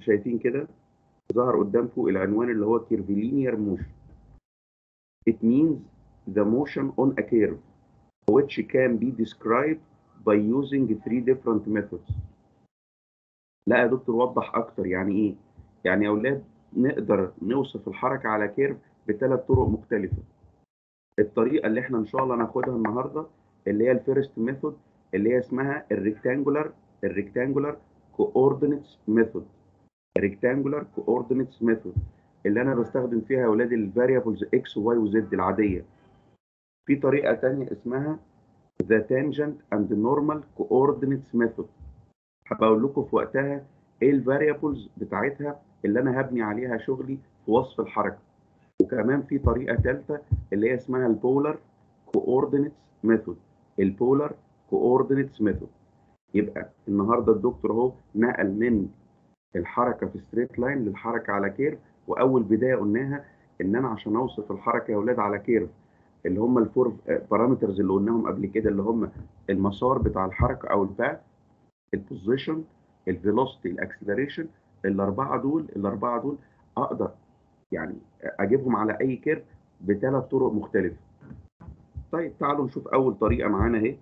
شايفين كده ظهر قدامكم العنوان اللي هو curvilinear motion it means the motion on a curve which can be described by using three different methods لا يا دكتور وضح اكتر يعني ايه يعني يا اولاد نقدر نوصف الحركه على كيرف بثلاث طرق مختلفه الطريقه اللي احنا ان شاء الله ناخدها النهارده اللي هي الفيرست ميثود اللي هي اسمها الريكتانجولار الريكتانجولار كوردينيتس ميثود الريكتانجولار كوردينيتس ميثود اللي انا بستخدم فيها يا اولاد الفاريبلز اكس وواي وزد العاديه في طريقه ثانيه اسمها ذا تانجنت اند نورمال كوردينيتس ميثود هبقى اقول لكم في وقتها ايه الفاريبلز بتاعتها اللي انا هبني عليها شغلي في وصف الحركه وكمان في طريقه ثالثه اللي هي اسمها البولار كوردينيتس ميثود البولار كوردينيتس ميثود يبقى النهارده الدكتور اهو نقل من الحركه في ستريت لاين للحركه على كيرف واول بدايه قلناها ان انا عشان اوصف الحركه يا اولاد على كيرف اللي هم الفور بارامترز اللي قلناهم قبل كده اللي هم المسار بتاع الحركه او الباث البوزيشن الفيلوسيتي الاكسلريشن الاربعه دول الاربعه دول اقدر يعني اجيبهم على اي كيرف بثلاث طرق مختلفه طيب تعالوا نشوف اول طريقه معانا اهي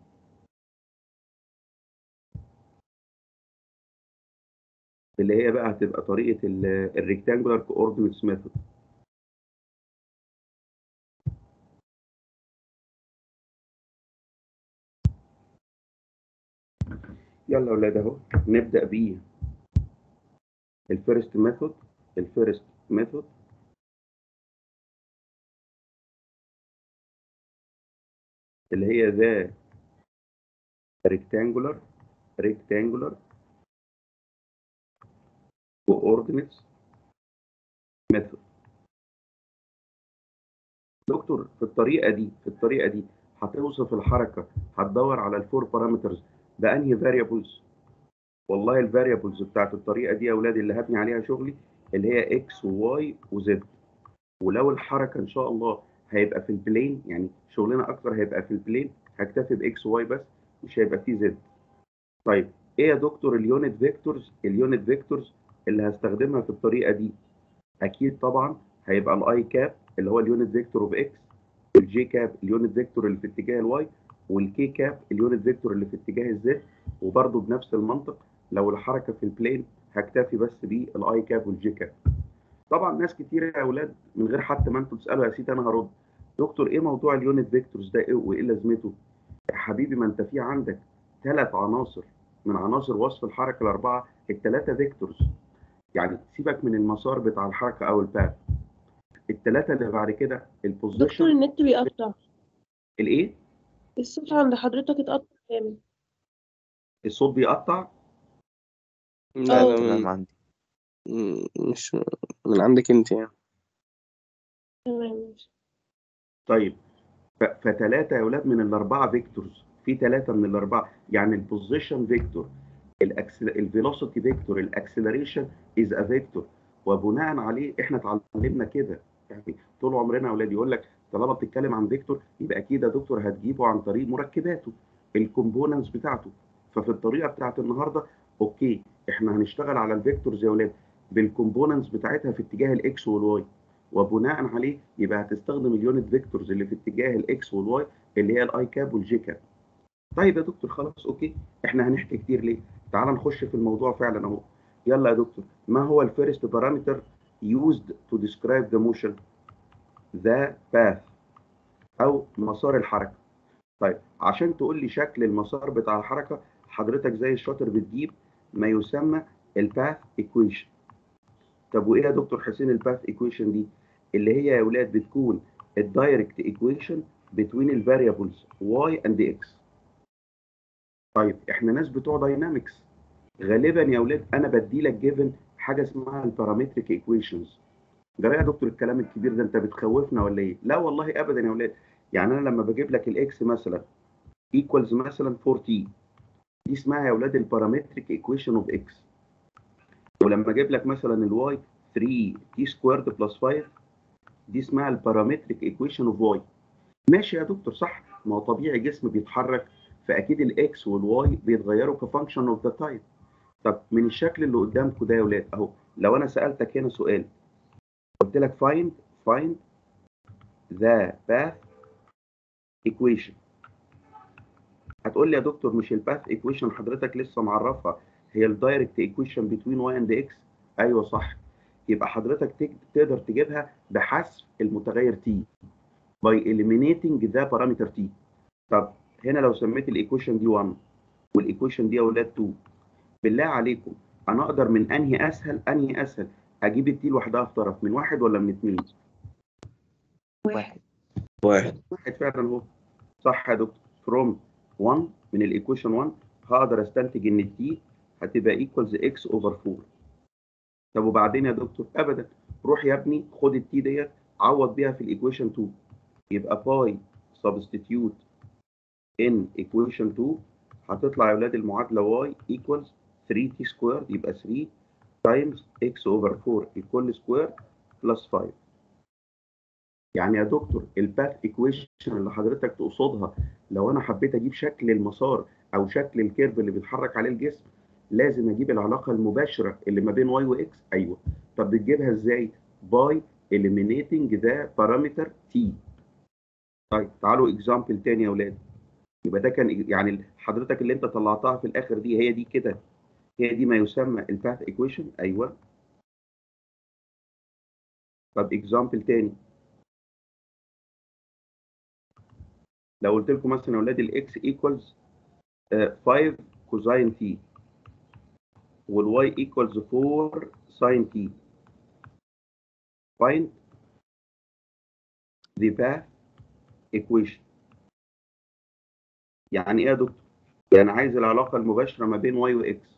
اللي هي بقى هتبقى طريقه الريكتانجولار كوردينيتس ميثود يلا يا اولاد اهو نبدا بيه الفيرست ميثود الفيرست ميثود اللي هي ذا rectangular rectangular coordinates method دكتور في الطريقه دي في الطريقه دي هتوصف الحركه هتدور على الفور بارامترز بانهي فاريبلز والله الفاريبلز بتاعت الطريقه دي يا اولاد اللي هبني عليها شغلي اللي هي اكس وواي وزد ولو الحركه ان شاء الله هيبقى في البلين يعني شغلنا اكتر هيبقى في البلين هكتفي باكس وواي بس مش هيبقى فيه زد طيب ايه يا دكتور اليونت فيكتورز اليونت فيكتورز اللي هستخدمها في الطريقه دي اكيد طبعا هيبقى الاي كاب اللي هو اليونت فيكتور اوف اكس الجي كاب اليونت فيكتور اللي في اتجاه الواي والكي كاب اليونت فيكتور اللي في اتجاه الزد وبرده بنفس المنطق لو الحركه في البلين هكتفي بس بالاي كاب والجي كاب طبعا ناس كتير يا اولاد من غير حتى ما انتوا تسالوا يا سيدي انا هرد دكتور ايه موضوع اليونت فيكتورز ده ايه وايه لازمته يا حبيبي ما انت في عندك ثلاث عناصر من عناصر وصف الحركه الاربعه الثلاثه فيكتورز يعني سيبك من المسار بتاع الحركه او الباث الثلاثه اللي بعد كده البوزيشن دكتور النت بيقطع الايه الصوت عند حضرتك اتقطع جامد الصوت بيقطع لا أه. لا تمام من عندي مش من عندك انت يعني تمام ماشي طيب فثلاثه يا اولاد من الاربعه فيكتورز في ثلاثه من الاربعه يعني البوزيشن فيكتور الفيلوسيتي فيكتور الاكسلريشن از ا فيكتور وبناء عليه احنا اتعلمنا كده يعني طول عمرنا يا اولاد يقول لك طالما بتتكلم عن فيكتور يبقى اكيد يا دكتور هتجيبه عن طريق مركباته الكومبوننتس بتاعته ففي الطريقه بتاعت النهارده اوكي احنا هنشتغل على الفيكتورز يا اولاد بالكومبوننتس بتاعتها في اتجاه الاكس والواي وبناء عليه يبقى هتستخدم اليونت فيكتورز اللي في اتجاه الاكس والواي اللي هي الاي كاب والجي كاب طيب يا دكتور خلاص اوكي احنا هنحكي كتير ليه تعال نخش في الموضوع فعلا اهو يلا يا دكتور ما هو الفيرست بارامتر used to describe the motion the path او مسار الحركه طيب عشان تقول لي شكل المسار بتاع الحركه حضرتك زي الشاطر بتجيب ما يسمى الباث ايكويشن طب وايه يا دكتور حسين الباث ايكويشن دي اللي هي يا اولاد بتكون الدايركت ايكويشن بين الفاريبلز y and x طيب احنا ناس بتوع داينامكس غالبا يا اولاد انا بدي لك جيفن حاجه اسمها البارامتريك ايكويشنز ده يا دكتور الكلام الكبير ده انت بتخوفنا ولا ايه لا والله ابدا يا اولاد يعني انا لما بجيب لك الاكس مثلا ايكوالز مثلا 4 تي دي اسمها يا اولاد البارامتريك ايكويشن اوف اكس ولما اجيب لك مثلا الواي 3 تي سكويرد بلس 5 دي اسمها البارامتريك ايكويشن اوف واي ماشي يا دكتور صح ما هو طبيعي جسم بيتحرك فاكيد الاكس والواي بيتغيروا كفانكشن اوف ذا تايم طب من الشكل اللي قدامكم ده يا ولاد اهو لو انا سالتك هنا سؤال قلت لك find find the path equation هتقول لي يا دكتور مش الباث ايكويشن حضرتك لسه معرفها هي الدايركت ايكويشن بتوين واي اند اكس ايوه صح يبقى حضرتك تك- تقدر تجيبها بحذف المتغير تي by eliminating the parameter t طب هنا لو سميت الايكويشن دي 1 والايكويشن دي يا اولاد 2 بالله عليكم انا اقدر من انهي اسهل انهي اسهل اجيب التي لوحدها في طرف من واحد ولا من اثنين واحد واحد واحد فعلا اهو صح يا دكتور from 1 من الايكويشن 1 هقدر استنتج ان التي هتبقى ايكوالز اكس اوفر 4 طب وبعدين يا دكتور ابدا روح يا ابني خد التي ديت عوض بيها في الايكويشن 2 يبقى باي سبستيتيوت ان ايكويشن 2 هتطلع يا اولاد المعادله واي ايكوالز 3 تي سكوير يبقى 3 تايمز اكس اوفر 4 الكل سكوير بلس 5 يعني يا دكتور الباث ايكويشن اللي حضرتك تقصدها لو انا حبيت اجيب شكل المسار او شكل الكيرف اللي بيتحرك عليه الجسم لازم اجيب العلاقه المباشره اللي ما بين واي واكس ايوه طب بتجيبها ازاي باي eliminating the parameter t طيب تعالوا اكزامبل تاني يا اولاد يبقى ده كان يعني حضرتك اللي انت طلعتها في الاخر دي هي دي كده هي دي ما يسمى الباث ايكويشن ايوه طب اكزامبل تاني لو قلت لكم مثلا يا اولاد الاكس ايكوالز 5 كوزاين تي والواي ايكوالز 4 ساين تي find the path equation يعني ايه يا دكتور؟ يعني عايز العلاقه المباشره ما بين واي واكس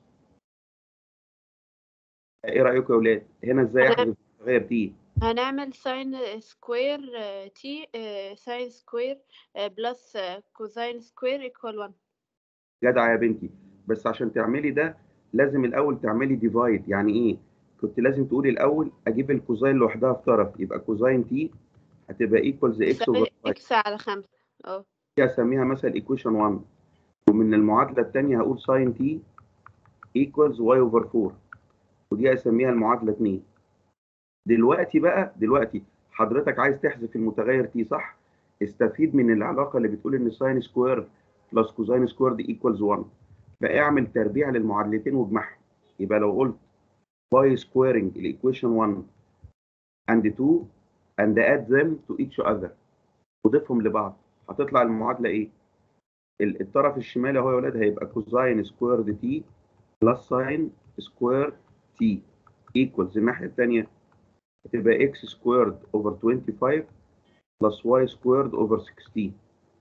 ايه رايكم يا اولاد؟ هنا ازاي أنا- احذف المتغير دي؟ هنعمل ساين سكوير تي ساين سكوير بلس كوزاين سكوير ايكوال 1 جدع يا بنتي بس عشان تعملي ده لازم الاول تعملي ديفايد يعني ايه كنت لازم تقولي الاول اجيب الكوزاين لوحدها في طرف يبقى كوزاين تي هتبقى ايكوالز اكس يساوي اوفر 5 اكس على 5 اه دي اسميها مثلا ايكويشن 1 ومن المعادله الثانيه هقول ساين تي ايكوالز واي اوفر 4 ودي اسميها المعادله 2 دلوقتي بقى دلوقتي حضرتك عايز تحذف المتغير تي صح استفيد من العلاقه اللي بتقول ان ساين سكوير بلس كوزاين سكوير دي ايكوالز 1 فاعمل تربيع للمعادلتين واجمعهم يبقى لو قلت باي سكويرنج الايكويشن 1 and 2 and add them to each other وضيفهم لبعض هتطلع المعادله ايه؟ ال- الطرف الشمالي اهو يا ولاد هيبقى كوزاين سكويرد تي بلس ساين سكوير تي ايكوالز الناحيه الثانيه هتبقى اكس سكويرد اوفر 25 بلس واي سكويرد اوفر 16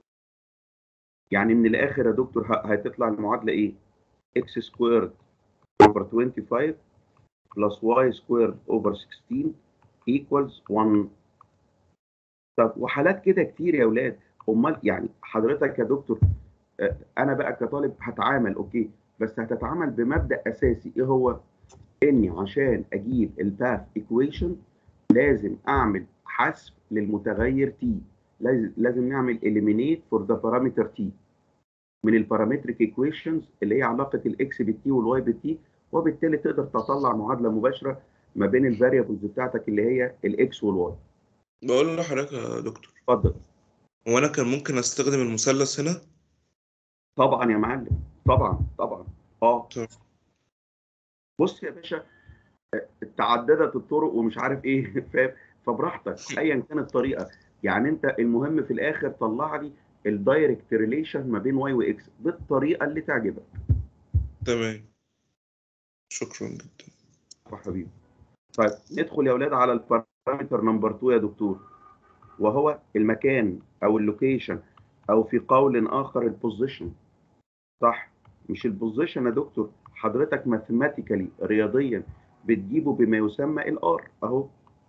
يعني من الاخر يا دكتور ه- هتطلع المعادله ايه؟ اكس سكويرد اوفر 25 بلس واي سكويرد اوفر 16 ايكوالز 1 طب وحالات كده كتير يا اولاد امال يعني حضرتك يا دكتور آه، انا بقى كطالب هتعامل اوكي بس هتتعامل بمبدا اساسي ايه هو اني عشان اجيب الباث ايكويشن لازم اعمل حذف للمتغير تي لازم لازم نعمل eliminate for the parameter t من البارامتريك ايكويشنز اللي هي علاقه الاكس بالتي والواي بالتي وبالتالي تقدر تطلع معادله مباشره ما بين الفاريبلز بتاعتك اللي هي الاكس والواي بقول لحضرتك يا دكتور اتفضل هو انا كان ممكن استخدم المثلث هنا طبعا يا معلم طبعا طبعا اه طب. بص يا باشا تعددت الطرق ومش عارف ايه فاهم فبراحتك ايا كانت الطريقه يعني انت المهم في الاخر طلع لي الدايركت ريليشن ما بين واي واكس بالطريقه اللي تعجبك تمام شكرا جدا يا حبيبي طيب ندخل يا اولاد على البارامتر نمبر 2 يا دكتور وهو المكان او اللوكيشن او في قول اخر البوزيشن صح مش البوزيشن يا دكتور حضرتك ماثيماتيكالي رياضيا بتجيبه بما يسمى الار اهو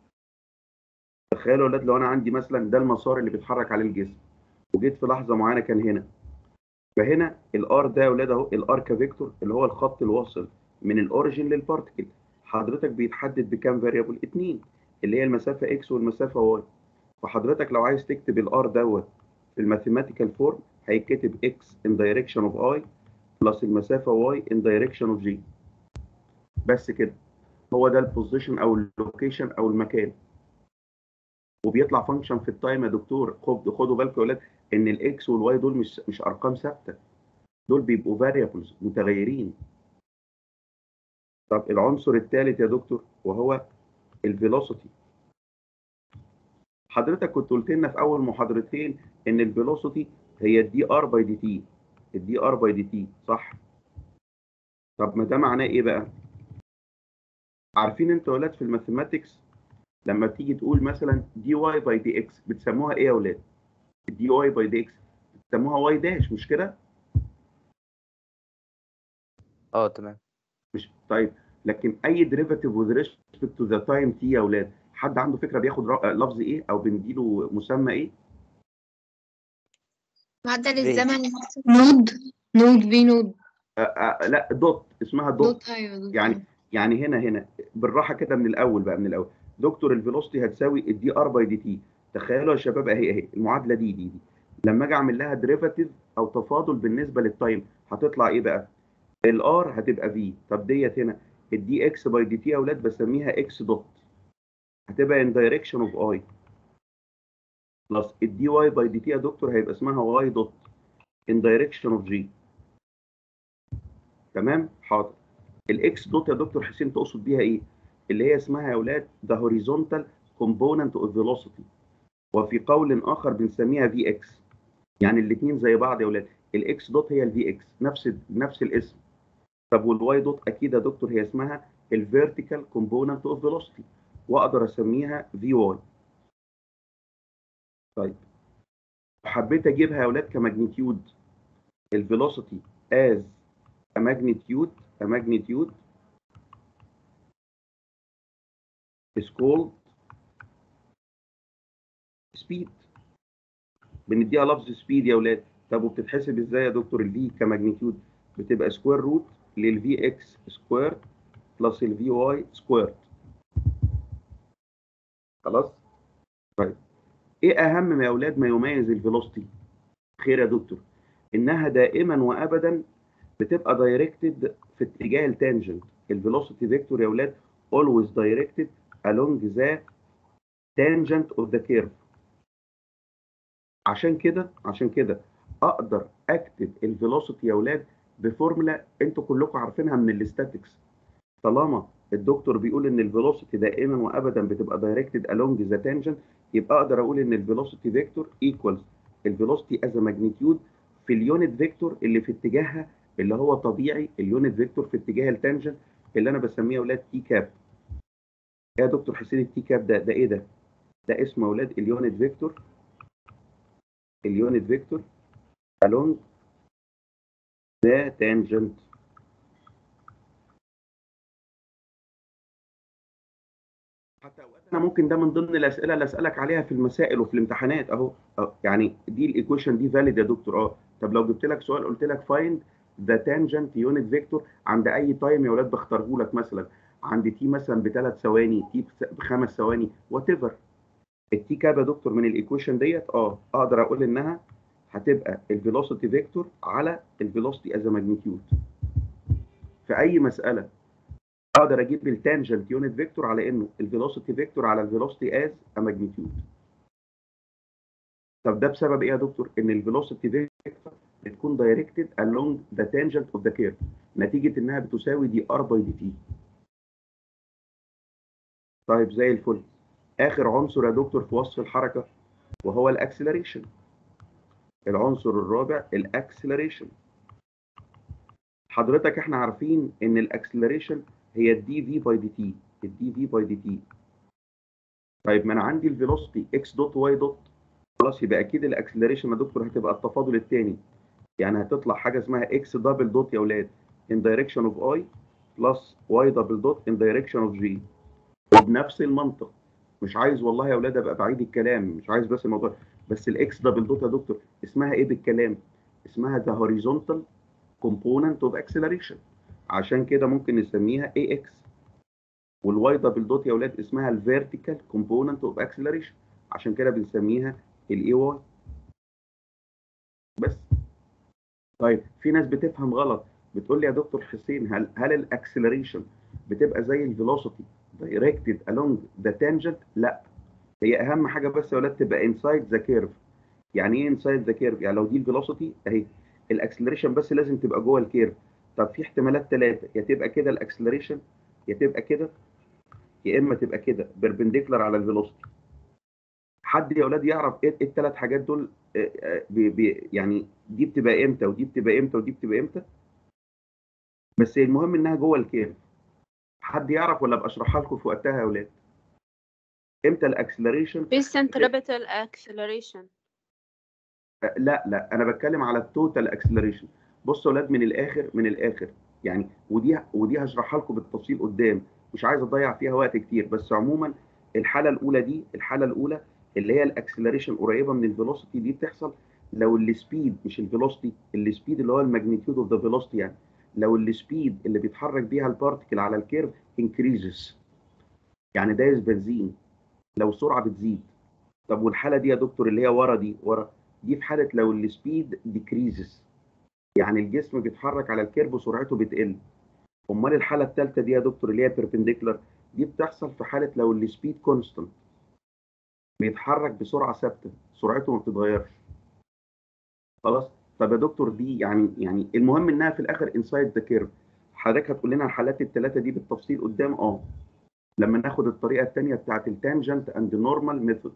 تخيلوا يا اولاد لو انا عندي مثلا ده المسار اللي بيتحرك عليه الجسم وجيت في لحظه معينه كان هنا فهنا الار ده يا اولاد اهو الار كفيكتور اللي هو الخط الواصل من الاوريجين للبارتكل حضرتك بيتحدد بكام فاريبل اتنين اللي هي المسافه اكس والمسافه واي فحضرتك لو عايز تكتب الار دوت في الماثيماتيكال فورم هيتكتب اكس ان دايركشن اوف اي بلس المسافه واي ان دايركشن اوف جي بس كده هو ده البوزيشن او اللوكيشن او المكان وبيطلع فانكشن في التايم يا دكتور خد خدوا بالكم يا ولاد ان الاكس والواي دول مش مش ارقام ثابته دول بيبقوا فاريبلز متغيرين طب العنصر الثالث يا دكتور وهو الفيلوسيتي حضرتك كنت قلت لنا في اول محاضرتين ان الفيلوسيتي هي الدي ار باي دي تي الدي ار باي دي تي صح طب ما ده معناه ايه بقى عارفين انتوا يا ولاد في الماثيماتكس لما بتيجي تقول مثلا دي واي باي دي اكس بتسموها ايه يا ولاد الدي واي باي دي اكس بتسموها واي داش مش كده اه تمام مش طيب لكن اي ديريفاتيف with respect to the time t يا اولاد حد عنده فكره بياخد ر- لفظ ايه او بنديله مسمى ايه معدل في. الزمن نود نود في نود آه آه لا دوت اسمها دوت دوت ايوه دوت يعني يعني هنا هنا بالراحه كده من الاول بقى من الاول دكتور الفيلوسيتي هتساوي الدي ار باي دي تي تخيلوا يا شباب اهي اهي المعادله دي دي دي لما اجي اعمل لها ديريفاتيف او تفاضل بالنسبه للتايم هتطلع ايه بقى الار هتبقى في طب ديت هنا الدي اكس باي دي تي يا اولاد بسميها اكس دوت هتبقى ان دايركشن اوف اي بلس الدي واي باي دي تي يا دكتور هيبقى اسمها واي دوت ان دايركشن اوف جي تمام حاضر الاكس دوت يا دكتور حسين تقصد بيها ايه اللي هي اسمها يا اولاد ذا هوريزونتال كومبوننت اوف فيلوسيتي وفي قول اخر بنسميها في اكس يعني الاثنين زي بعض يا اولاد الاكس دوت هي الفي اكس نفس نفس الاسم طب والواي دوت اكيد يا دكتور هي اسمها الفيرتيكال كومبوننت اوف فيلوسيتي واقدر اسميها في واي طيب حبيت اجيبها يا اولاد كماجنتيود الفيلوسيتي از a magnitude a magnitude is called speed بنديها لفظ سبيد يا اولاد طب وبتتحسب ازاي يا دكتور الفي كماجنتيود بتبقى سكوير روت للفي اكس سكوير بلس الفي واي سكوير خلاص طيب ايه اهم ما يا اولاد ما يميز الفيلوسيتي خير يا دكتور انها دائما وابدا بتبقى دايركتد في اتجاه التانجنت الفيلوسيتي فيكتور يا اولاد always directed along the tangent of the curve عشان كده عشان كده اقدر اكتب الفيلوسيتي يا اولاد بفورمولا انتوا كلكم عارفينها من الاستاتكس طالما الدكتور بيقول ان الفيلوسيتي دائما وابدا بتبقى دايركتد along the tangent يبقى اقدر اقول ان الفيلوسيتي فيكتور equals الفيلوسيتي as a magnitude في اليونت فيكتور اللي في اتجاهها اللي هو طبيعي اليونت فيكتور في اتجاه التانجنت اللي انا بسميه يا اولاد تي كاب يا دكتور حسين التي كاب ده ده ايه ده ده اسمه يا اولاد اليونت فيكتور اليونت فيكتور along the tangent حتى اوقات انا ممكن ده من ضمن الاسئله اللي اسالك عليها في المسائل وفي الامتحانات اهو أهو، يعني دي الايكويشن دي فاليد يا دكتور اه طب لو جبت لك سؤال قلت لك فايند ذا تانجنت يونت فيكتور عند اي تايم يا اولاد بختاره لك مثلا عند تي مثلا بثلاث ثواني تي بخمس ثواني وات ايفر التي كاب يا دكتور من الايكويشن ديت اه اقدر اقول انها هتبقى الفيلوسيتي فيكتور على الفيلوسيتي از ماجنتيود في اي مساله اقدر اجيب التانجنت يونت فيكتور على انه الفيلوسيتي فيكتور على الفيلوسيتي از ا ماجنتيود طب ده بسبب ايه يا دكتور ان الفيلوسيتي فيكتور بتكون دايركتد along the tangent of the curve نتيجه انها بتساوي دي ار باي دي تي طيب زي الفل اخر عنصر يا دكتور في وصف الحركه وهو الاكسلريشن العنصر الرابع الاكسلريشن حضرتك احنا عارفين ان الاكسلريشن هي الدي في باي دي تي الدي في باي دي تي طيب ما انا عندي الفيلوسيتي اكس دوت واي دوت خلاص يبقى اكيد الاكسلريشن يا دكتور هتبقى التفاضل الثاني يعني هتطلع حاجه اسمها اكس دبل دوت يا اولاد in direction of i plus y دبل دوت in direction of g وبنفس المنطق مش عايز والله يا اولاد ابقى بعيد الكلام مش عايز بس الموضوع بس الاكس دبل دوت يا دكتور اسمها ايه بالكلام اسمها the horizontal component of acceleration عشان كده ممكن نسميها ax والواي دبل دوت يا اولاد اسمها الفيرتيكال كومبوننت اوف اكسلريشن عشان كده بنسميها الاي واي بس طيب في ناس بتفهم غلط بتقول لي يا دكتور حسين هل هل الاكسلريشن بتبقى زي الفيلوسيتي directed along the tangent لا هي اهم حاجه بس يا ولاد تبقى inside the curve يعني ايه inside the curve يعني لو دي الفيلوسيتي اهي الاكسلريشن بس لازم تبقى جوه الكيرف طب في احتمالات ثلاثه يا تبقى كده الاكسلريشن يا تبقى كده يا اما تبقى كده بيربنديكولار على الفيلوسيتي حد يا اولاد يعرف ايه الثلاث حاجات دول آه، آه، بي بي يعني دي بتبقى امتى ودي بتبقى امتى ودي بتبقى امتى بس المهم انها جوه الكيرف حد يعرف ولا ابقى اشرحها لكم في وقتها يا اولاد امتى الاكسلريشن في centripetal acceleration لا لا انا بتكلم على التوتال اكسلريشن بصوا يا اولاد من الاخر من الاخر يعني ودي ودي هشرحها لكم بالتفصيل قدام مش عايز اضيع فيها وقت كتير بس عموما الحاله الاولى دي الحاله الاولى اللي هي الاكسلريشن قريبه من الفيلوسيتي دي بتحصل لو السبيد مش الفيلوسيتي السبيد اللي هو الماجنتيود اوف ذا فيلوسيتي يعني لو السبيد اللي بيتحرك بيها البارتكل على الكيرف انكريزز يعني دايس بنزين لو السرعه بتزيد طب والحاله دي يا دكتور اللي هي ورا دي ورا دي في حاله لو السبيد ديكريزز يعني الجسم بيتحرك على الكيرف وسرعته بتقل امال الحاله الثالثه دي يا دكتور اللي هي بيربنديكولار دي بتحصل في حاله لو السبيد كونستنت بيتحرك بسرعه ثابته سرعته ما بتتغيرش خلاص طب يا دكتور دي يعني يعني المهم انها في الاخر انسايد ذا كيرف حضرتك هتقول لنا الحالات الثلاثه دي بالتفصيل قدام اه لما ناخد الطريقه الثانيه بتاعت التانجنت اند نورمال ميثود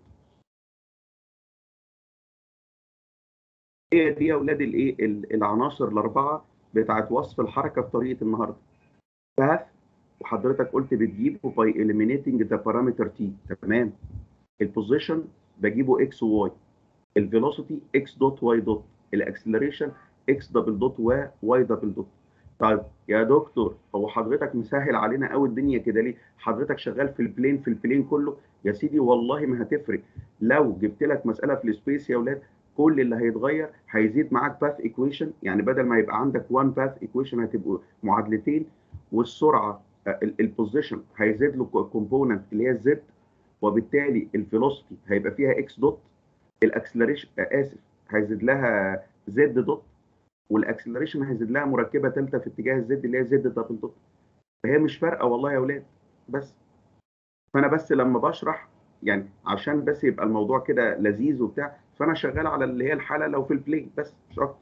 هي دي يا اولاد الايه ال- العناصر الاربعه بتاعت وصف الحركه في طريقه النهارده باث وحضرتك قلت بتجيبه باي eliminating ذا بارامتر تي تمام البوزيشن بجيبه اكس وواي الفيلوسيتي اكس دوت واي دوت الاكسلريشن اكس دبل دوت وواي دبل دوت طيب يا دكتور هو حضرتك مسهل علينا قوي الدنيا كده ليه حضرتك شغال في البلين في البلين كله يا سيدي والله ما هتفرق لو جبت لك مساله في السبيس يا اولاد كل اللي هيتغير هيزيد معاك باث ايكويشن يعني بدل ما يبقى عندك وان باث ايكويشن هتبقوا معادلتين والسرعه البوزيشن هيزيد له كومبوننت اللي هي الزد وبالتالي الفيلوسيتي هيبقى فيها اكس دوت الاكسلريشن اسف هيزيد لها زد دوت والاكسلريشن هيزيد لها مركبه ثالثه في اتجاه الزد اللي هي زد دبل دوت فهي مش فارقه والله يا اولاد بس فانا بس لما بشرح يعني عشان بس يبقى الموضوع كده لذيذ وبتاع فانا شغال على اللي هي الحاله لو في البلاي بس مش اكتر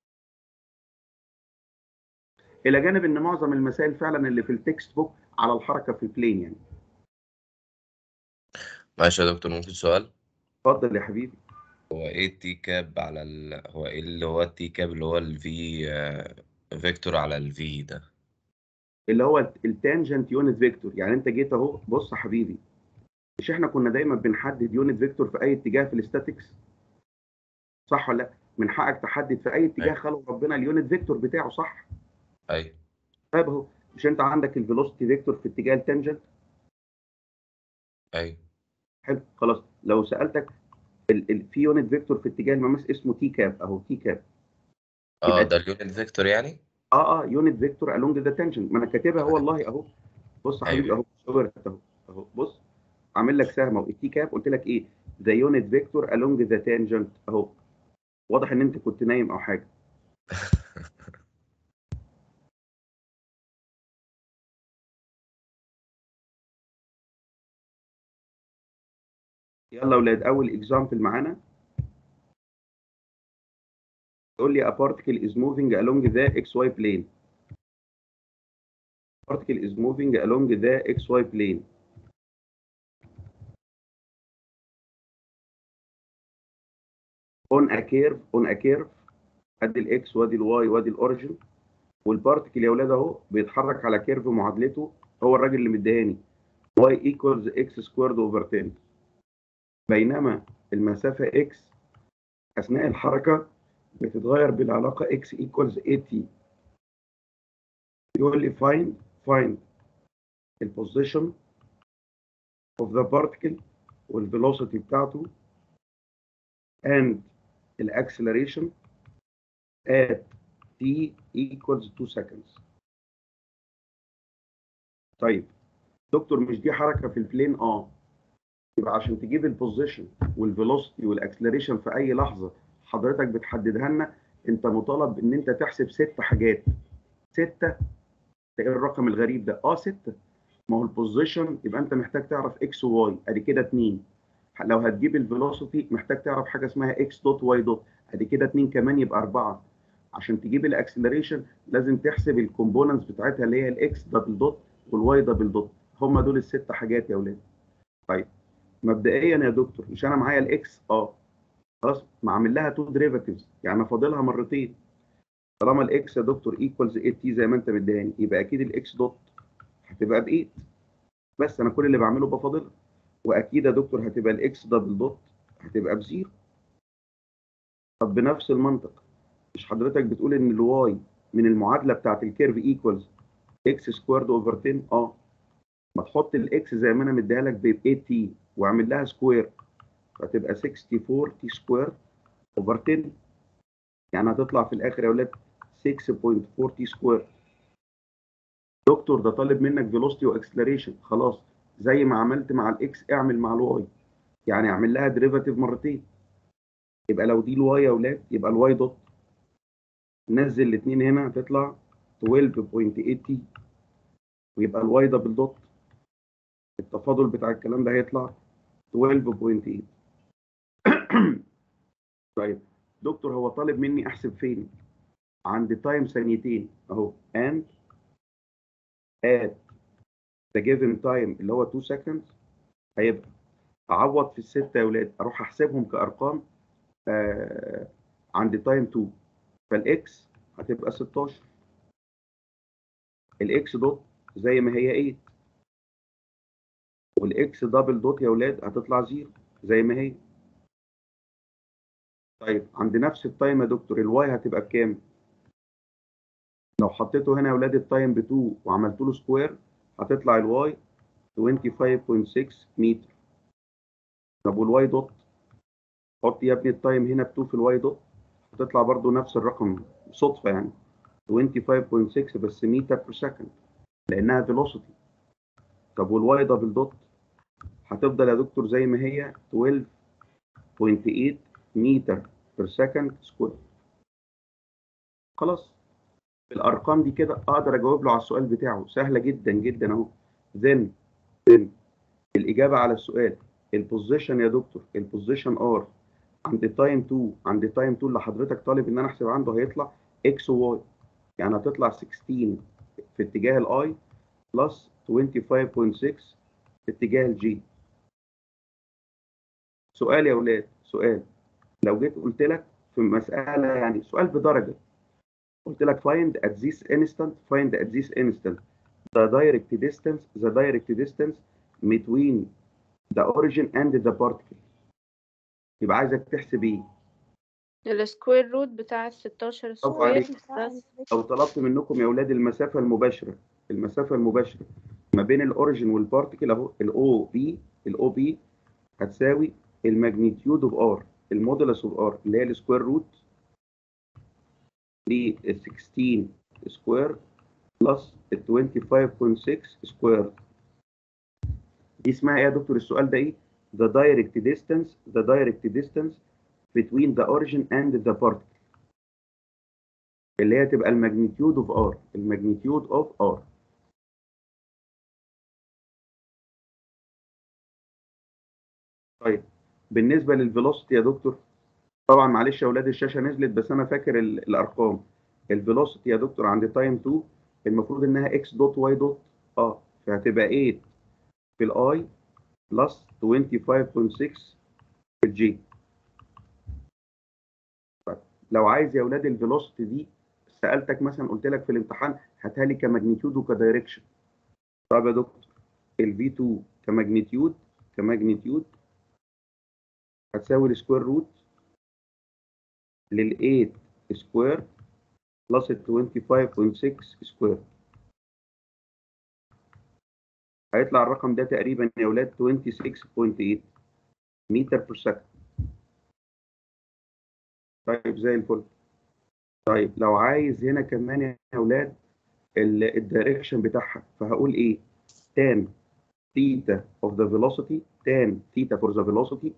الى جانب ان معظم المسائل فعلا اللي في التكست بوك على الحركه في البلين يعني معلش يا دكتور ممكن سؤال اتفضل يا حبيبي هو ايه التي كاب على ال... هو ايه اللي هو التي كاب اللي هو الفي فيكتور على الفي ده اللي هو التانجنت يونت فيكتور يعني انت جيت اهو بص يا حبيبي مش احنا كنا دايما بنحدد يونت فيكتور في اي اتجاه في الاستاتكس صح ولا لا من حقك تحدد في اي اتجاه أيوة. خلق ربنا اليونت فيكتور بتاعه صح ايوه طيب اهو مش انت عندك الفيلوسيتي فيكتور في اتجاه التانجنت ايوه حلو خلاص لو سالتك ال ال في يونت فيكتور في اتجاه المماس اسمه تي كاب اهو تي كاب اه يبقى- ده اليونت فيكتور يعني اه اه يونت فيكتور along ذا تانجنت ما انا كاتبها هو والله اهو بص يا حبيبي أيوة. اهو صورت اهو اهو بص عامل لك سهم اهو التي كاب قلت لك ايه ذا يونت فيكتور along ذا تانجنت اهو واضح ان انت كنت نايم او حاجه يلا يا اولاد اول اكزامبل معانا يقول لي a particle is moving along the xy plane particle is moving along the xy plane on a curve on a curve ادي الاكس وادي الواي وادي الاوريجن والبارتكل يا اولاد اهو بيتحرك على كيرف معادلته هو الراجل اللي مديهاني y equals x squared over 10 بينما المسافة x أثناء الحركة بتتغير بالعلاقة x equals at يقول لي find find the position of the particle والvelocity بتاعته and acceleration at t equals 2 seconds طيب دكتور مش دي حركة في البلين اه يبقى عشان تجيب البوزيشن والفيلوسيتي والاكسلريشن في اي لحظه حضرتك بتحددها لنا انت مطالب ان انت تحسب ست حاجات سته ده ايه الرقم الغريب ده اه 6 ما هو البوزيشن يبقى انت محتاج تعرف اكس وواي ادي كده 2 لو هتجيب الفيلوسيتي محتاج تعرف حاجه اسمها اكس دوت واي دوت ادي كده 2 كمان يبقى 4 عشان تجيب الاكسلريشن لازم تحسب الكومبوننتس بتاعتها اللي هي الاكس دبل دوت والواي دبل دوت هم دول الست حاجات يا اولاد طيب مبدئيا يا دكتور مش انا معايا الاكس اه خلاص ما عامل لها تو ديريفاتيفز يعني فاضلها مرتين طالما الاكس يا دكتور ايكوالز 8 تي زي ما انت مديهاني يبقى اكيد الاكس دوت هتبقى ب 8 بس انا كل اللي بعمله بفاضلها واكيد يا دكتور هتبقى الاكس دبل دوت هتبقى بزيرو طب بنفس المنطق مش حضرتك بتقول ان الواي من المعادله بتاعت الكيرف ايكوالز اكس سكويرد اوفر 10 اه ما تحط الاكس زي ما انا مديها لك ب 8 تي واعمل لها سكوير فتبقى 64 تي سكوير اوفر 10 يعني هتطلع في الاخر يا اولاد 6.4 تي سكوير دكتور ده طالب منك فيلوسيتي واكسلريشن خلاص زي ما عملت مع الاكس اعمل مع الواي يعني اعمل لها ديريفاتيف مرتين يبقى لو دي الواي يا اولاد يبقى الواي دوت نزل الاثنين هنا هتطلع 12.8 تي ويبقى الواي دبل دوت التفاضل بتاع الكلام ده هيطلع 12.8 طيب دكتور هو طالب مني احسب فين عند تايم ثانيتين اهو and at the given time اللي هو 2 seconds هيبقى اعوض في الستة يا ولاد اروح احسبهم كارقام آه عند تايم 2 فالاكس هتبقى 16 الاكس دوت زي ما هي 8 والاكس دبل دوت يا ولاد هتطلع زيرو زي ما هي طيب عند نفس التايم يا دكتور الواي هتبقى بكام؟ لو حطيته هنا يا ولاد التايم ب 2 وعملت له سكوير هتطلع الواي 25.6 متر طب والواي دوت حط يا ابني التايم هنا ب 2 في الواي دوت هتطلع برضو نفس الرقم صدفه يعني 25.6 بس متر بير سكند لانها فيلوسيتي طب والواي دبل دوت هتفضل يا دكتور زي ما هي 12.8 متر بير سكند سكوير خلاص الارقام دي كده اقدر اجاوب له على السؤال بتاعه سهله جدا جدا اهو then then الاجابه على السؤال البوزيشن يا دكتور البوزيشن ار عند تايم 2 عند تايم 2 اللي حضرتك طالب ان انا احسب عنده هيطلع اكس وواي يعني هتطلع 16 في اتجاه الاي بلس 25.6 في اتجاه الجي سؤال يا اولاد سؤال لو جيت قلت لك في مساله يعني سؤال بدرجه قلت لك find at this instant find at this instant the direct distance the direct distance between the origin and the particle يبقى عايزك تحسب ايه السكوير روت بتاع ال 16 برافو سكوير عليك. بس لو طلبت منكم يا اولاد المسافه المباشره المسافه المباشره ما بين الاوريجن والبارتيكل اهو الاو بي الاو بي هتساوي الماجنتيود اوف ار المودولس اوف ار اللي هي السكوير روت ل 16 سكوير بلس 25.6 سكوير دي اسمها ايه يا دكتور السؤال ده ايه؟ The direct distance the direct distance between the origin and the particle اللي هي تبقى الماجنتيود اوف ار الماجنتيود اوف ار طيب بالنسبه للفيلوسيتي يا دكتور طبعا معلش يا اولاد الشاشه نزلت بس انا فاكر ال- الارقام الفيلوسيتي يا دكتور عند تايم 2 المفروض انها اكس دوت واي دوت اه فهتبقى 8 في الاي بلس 25.6 في الجي طيب لو عايز يا اولاد الفيلوسيتي دي سالتك مثلا قلت لك في الامتحان هاتها لي كماجنتيود وكدايركشن طب يا دكتور الفي 2 كماجنتيود كماجنتيود هتساوي السكوير روت لل 8 سكوير بلس ال 25.6 سكوير هيطلع الرقم ده تقريبا يا اولاد 26.8 متر بير سكند طيب زي الفل طيب لو عايز هنا كمان يا اولاد الدايركشن بتاعها فهقول ايه tan theta of the velocity tan theta for the velocity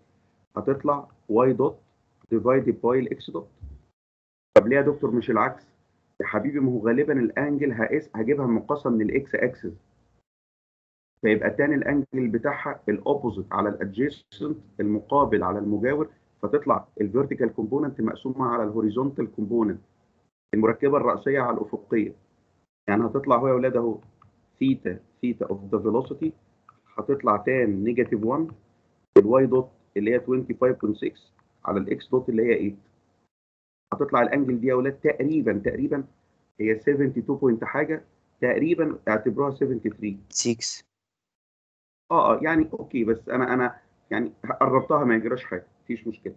هتطلع y dot divided by ال x dot طب ليه يا دكتور مش العكس يا حبيبي ما هو غالبا الانجل هقيس هجيبها مقاسه من الاكس اكسس فيبقى تاني الانجل بتاعها الاوبوزيت على الادجيسنت المقابل على المجاور فتطلع الفيرتيكال كومبوننت مقسومه على الهوريزونتال كومبوننت المركبه الرئيسيه على الافقيه يعني هتطلع هو يا اولاد اهو ثيتا ثيتا اوف ذا فيلوسيتي هتطلع تان نيجاتيف 1 الواي دوت اللي هي 25.6 على الاكس دوت اللي هي 8 هتطلع الانجل دي يا اولاد تقريبا تقريبا هي 72 بوينت حاجه تقريبا اعتبروها 73 6 اه اه يعني اوكي بس انا انا يعني قربتها ما يجراش حاجه مفيش مشكله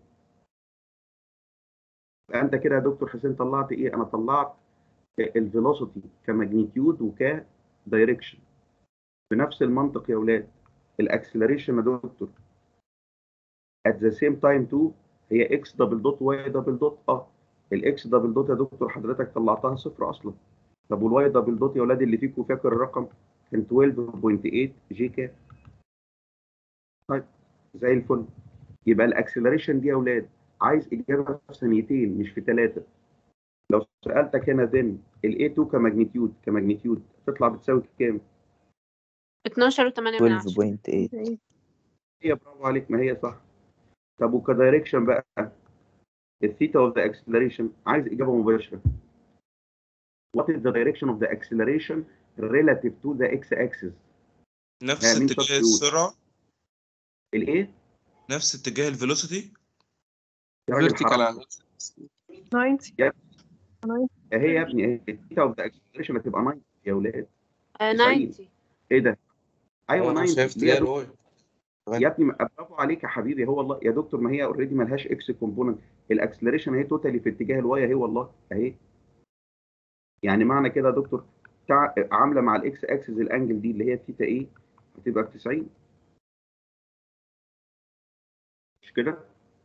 فانت كده يا دكتور حسين طلعت ايه انا طلعت الفيلوسيتي كماجنيتيود وكدايركشن بنفس المنطق يا اولاد الاكسلريشن يا دكتور at the same time too هي اكس دبل دوت واي دبل دوت اه الاكس دبل دوت يا دكتور حضرتك طلعتها صفر اصلا طب والواي دبل دوت يا اولاد اللي فيكم فاكر الرقم كان 12.8 جي كام طيب زي الفل يبقى الاكسلريشن دي يا اولاد عايز اجابه في ثانيتين مش في ثلاثه لو سالتك هنا ذن الاي 2 كماجنيتيود كماجنيتيود تطلع بتساوي كام؟ 12 و8 من 10 12.8 هي برافو عليك ما هي صح طب وكدايركشن بقى الثيتا اوف ذا اكسلريشن عايز اجابه مباشره What is the direction of the acceleration relative to the x-axis؟ نفس آه، مين اتجاه substitute؟ السرعة الايه؟ نفس اتجاه الفيلوسيتي يا راجل فيرتيكال حرام. على 90 هي يا ابني اهي الثيتا اوف ذا اكسلريشن هتبقى 90 يا اولاد آه، 90. 90 ايه ده؟ ايوه انا 90 شايف ليه يا اتجاه دكتور؟ الواي يا ابني برافو عليك يا حبيبي هو والله يا دكتور ما هي اوريدي مالهاش اكس كومبوننت الاكسلريشن اهي توتالي في اتجاه الواي اهي والله اهي يعني معنى كده يا دكتور تع... عامله مع الاكس اكسس الانجل دي اللي هي ثيتا ايه هتبقى ب 90 مش كده؟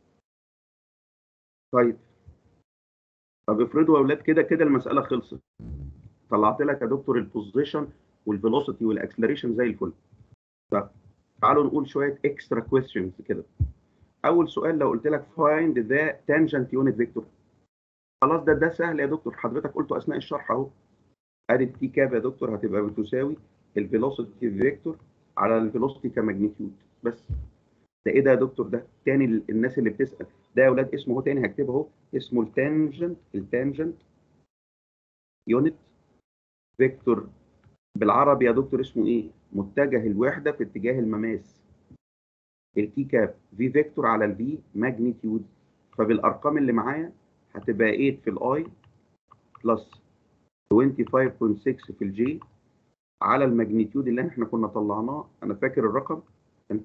طيب طب افرضوا يا اولاد كده كده المساله خلصت طلعت لك يا دكتور البوزيشن والفيلوسيتي والاكسلريشن زي الفل طب تعالوا نقول شويه اكسترا كويستشنز كده اول سؤال لو قلت لك فايند ذا تانجنت يونت فيكتور خلاص ده ده سهل يا دكتور حضرتك قلته اثناء الشرح اهو ادي التي كاب يا دكتور هتبقى بتساوي الفيلوسيتي فيكتور على الفيلوسيتي كماجنيتيود بس ده ايه ده يا دكتور ده تاني ال- الناس اللي بتسال ده يا اولاد اسمه اهو تاني هكتبه اهو اسمه التانجنت التانجنت يونت فيكتور بالعربي يا دكتور اسمه ايه متجه الوحده في اتجاه المماس التي كاب في فيكتور على الفي ماجنيتيود فبالارقام اللي معايا هتبقى 8 في الاي بلس 25.6 في الجي على الماجنيتيود اللي احنا كنا طلعناه انا فاكر الرقم كان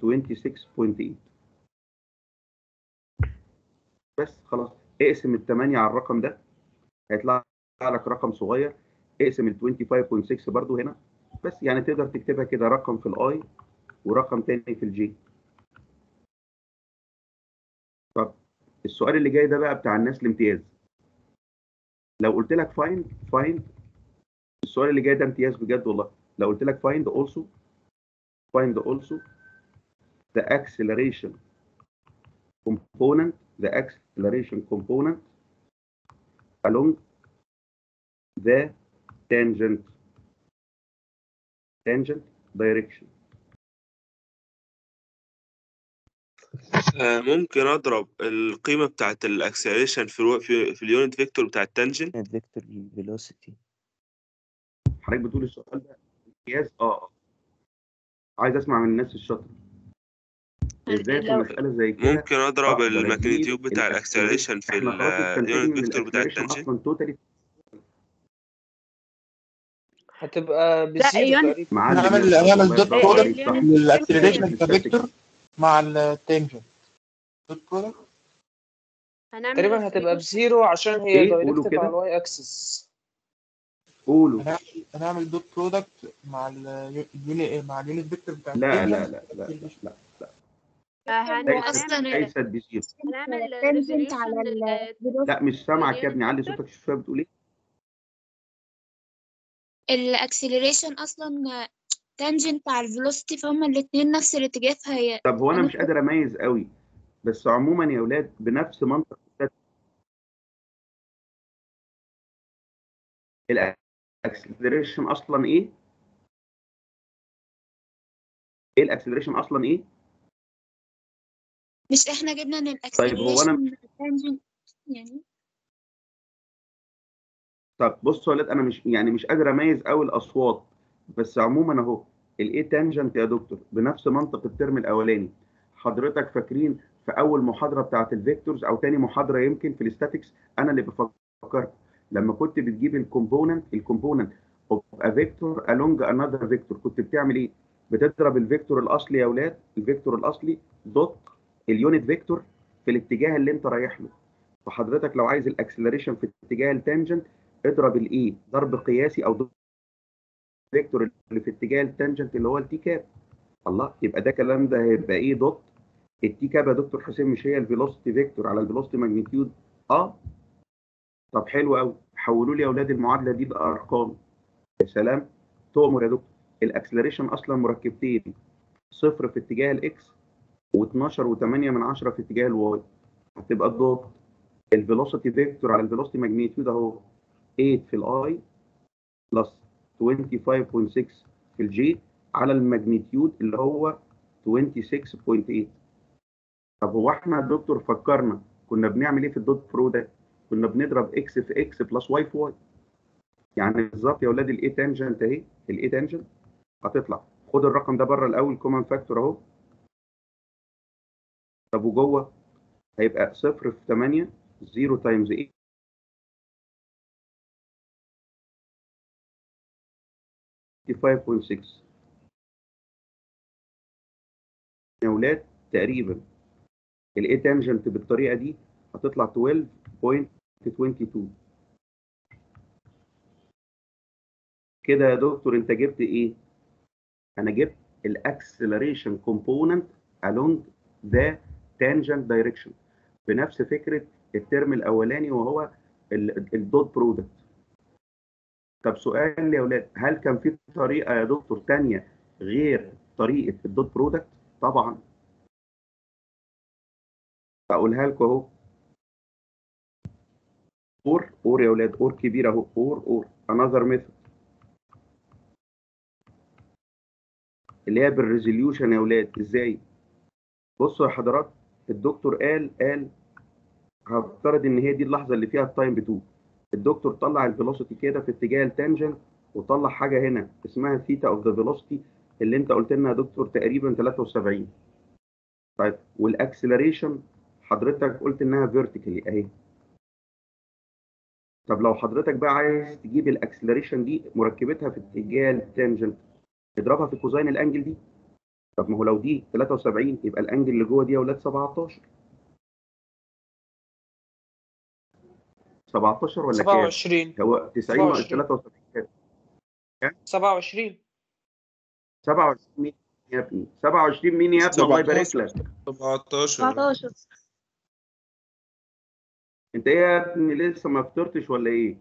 26.8 بس خلاص اقسم الثمانية على الرقم ده هيطلع لك رقم صغير اقسم ال 25.6 برضو هنا بس يعني تقدر تكتبها كده رقم في الاي ورقم تاني في الجي طب السؤال اللي جاي ده بقى بتاع الناس الامتياز لو قلت لك فايند فايند السؤال اللي جاي ده امتياز بجد والله لو قلت لك find also find also the acceleration component the acceleration component along the tangent tangent direction آه، ممكن اضرب القيمه بتاعت الاكسلريشن في الو... في, في اليونت فيكتور بتاع التانجنت فيكتور فيلوسيتي حضرتك بتقول السؤال ده امتياز اه اه عايز اسمع من الناس الشاطره ازاي في لو- مساله زي كده ممكن اضرب أقدر أجيب الماجنتيود ببتاع الأكسلريشن- الاكسلريشن في احنا خلاص استنتجنا اليونت ان فيكتور بتاع الاكسلريشن التانجنت اصلا توتالي هتبقى لا بزيرو يونت تقريبا معلم نعمل يا نعمل الله دوت برافو عليك برودكت صح للاكسلريشن فيكتور كفيكتور مع التانجنت دوت برودكت هنعمل تقريبا هتبقى الفيكتور بزيرو عشان هي ايه قولوا دايركتد على كده الواي اكسس قولوا هنعمل هنعمل دوت برودكت مع اليونت مع اليونت فيكتور بتاع لا لا التانجنت لا لا لا لا هن- ليست أصلاً هنعمل ليست بزيرو هنعمل تنزنت على resolution لل- لا مش سامعك يا واليونت ابني علي فيكتور صوتك شويه بتقول ايه الاكسلريشن اصلا تانجنت على الفيلوسيتي فهما الاتنين نفس الاتجاه فهي طب هو انا أنا مش قادر اميز قوي بس عموما يا اولاد بنفس منطق الاكسلريشن اصلا ايه ايه الاكسلريشن اصلا ايه مش احنا جبنا ان طيب هو انا الاكسلريشن تانجنت يعني طب بصوا يا ولاد انا مش يعني مش قادر اميز قوي الاصوات بس عموما اهو الايه تانجنت يا دكتور بنفس منطق الترم الاولاني حضرتك فاكرين في اول محاضره بتاعت الفيكتورز او تاني محاضره يمكن في الاستاتكس انا اللي بفكرك لما كنت بتجيب الكومبوننت الكومبوننت اوف ا فيكتور along another فيكتور كنت بتعمل ايه؟ بتضرب الفيكتور الاصلي يا اولاد الفيكتور الاصلي دوت اليونت فيكتور في الاتجاه اللي انت رايح له فحضرتك لو عايز الاكسلريشن في اتجاه التانجنت اضرب الايه ضرب قياسي او ضرب الفيكتور اللي في اتجاه التانجنت اللي هو التي كاب الله يبقى ده كلام ده هيبقى ايه دوت التي كاب يا دكتور حسين مش هي الفيلوسيتي فيكتور على الفيلوسيتي ماجنتيود اه طب حلو قوي حولوا لي يا اولاد المعادله دي بارقام يا سلام تؤمر يا دكتور الاكسلريشن اصلا مركبتين صفر في اتجاه الاكس و12 و8 من 10 في اتجاه الواي هتبقى الدوت الفيلوسيتي فيكتور على الفيلوسيتي ماجنتيود اهو 8 في الاي بلس 25.6 في الجي على الماجنتيود اللي هو 26.8 طب هو احنا يا دكتور فكرنا كنا بنعمل ايه في الدوت برو ده؟ كنا بنضرب اكس في اكس بلس واي في واي يعني بالظبط يا اولاد الاي تانجنت اهي الاي تانجنت هتطلع خد الرقم ده بره الاول كومن فاكتور اهو طب وجوه هيبقى صفر في 8 0 تايمز 8 55.6 يا ولاد تقريبا الاي تانجنت بالطريقه دي هتطلع 12.22 كده يا دكتور انت جبت ايه؟ انا جبت الاكسلريشن كومبوننت along the tangent direction بنفس فكره الترم الاولاني وهو الدوت برودكت طب سؤال يا اولاد هل كان في طريقه يا دكتور تانية غير طريقه الدوت برودكت؟ طبعا اقولها لكم اهو اور اور يا اولاد اور كبيره اهو اور اور انذر ميثود اللي هي بالريزوليوشن يا اولاد ازاي بصوا يا حضرات الدكتور قال قال هفترض ان هي دي اللحظه اللي فيها التايم بتو الدكتور طلع الفيلوسيتي كده في اتجاه التانجنت وطلع حاجه هنا اسمها ثيتا اوف ذا فيلوسيتي اللي انت قلت لنا يا دكتور تقريبا 73 طيب والاكسلريشن حضرتك قلت انها فيرتيكالي اهي طب لو حضرتك بقى عايز تجيب الاكسلريشن دي مركبتها في اتجاه التانجنت اضربها في كوزين الانجل دي طب ما هو لو دي 73 يبقى الانجل اللي جوه دي يا اولاد 17 17 ولا كام؟ 27 هو 90 ناقص 27. 73 كام؟ 27 27 مين يا ابني؟ 27 مين يا ابني الله يبارك لك 17 17 انت ايه يا ابني لسه ما فطرتش ولا ايه؟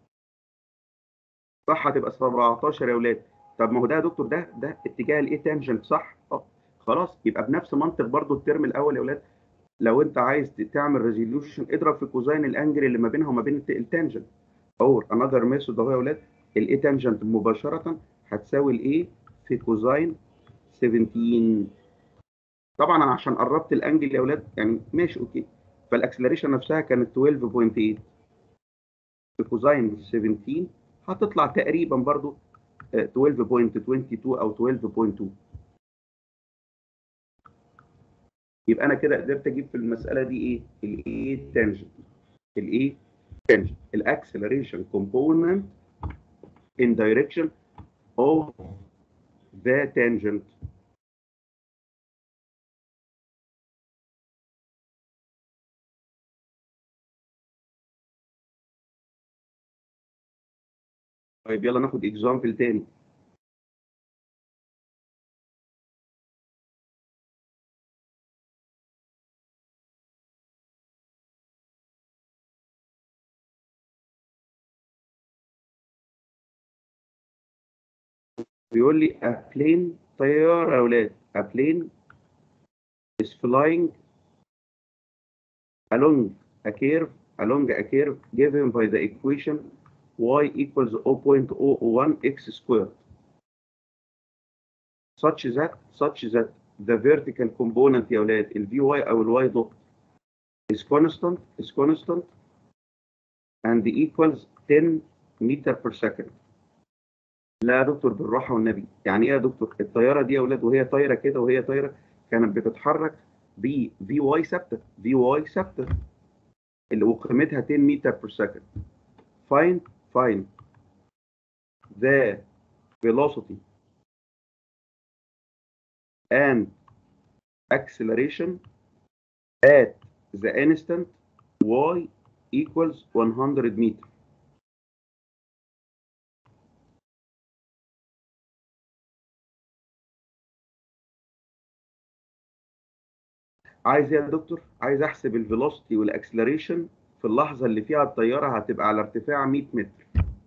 صح هتبقى 17 يا اولاد طب ما هو ده يا دكتور ده ده اتجاه الايه تانجنت صح؟ اه خلاص يبقى بنفس منطق برضو الترم الاول يا اولاد لو انت عايز تعمل ريزوليوشن اضرب في كوزين الانجل اللي ما بينها وما بين الت- التانجنت اور انذر ميثود اهو يا اولاد الايه تانجنت مباشره هتساوي الايه في كوزين 17 طبعا انا عشان قربت الانجل يا اولاد يعني ماشي اوكي فالاكسلريشن نفسها كانت 12.8 في كوزين 17 هتطلع تقريبا برضو آه، 12.22 او 12.2 يبقى انا كده قدرت اجيب في المساله دي ايه الايه تانجنت الايه تانجنت الاكسلريشن كومبوننت in direction of the tangent طيب يلا ناخد اكزامبل تاني بيقول لي a plane طيارة يا أولاد a plane is flying along a curve along a curve given by the equation y equals 0.001 x squared such that such that the vertical component يا ولاد ال vy او ال y dot is constant is constant and equals 10 meter per second لا يا دكتور بالراحه والنبي يعني ايه يا دكتور الطياره دي يا ولاد وهي طايره كده وهي طايره كانت بتتحرك ب في واي ثابته في واي ثابته اللي وقيمتها 10 متر per second find find the velocity and acceleration at the instant y equals 100 meter عايز ايه يا دكتور عايز احسب الفيلوسيتي والاكسلريشن في اللحظه اللي فيها الطياره هتبقى على ارتفاع 100 متر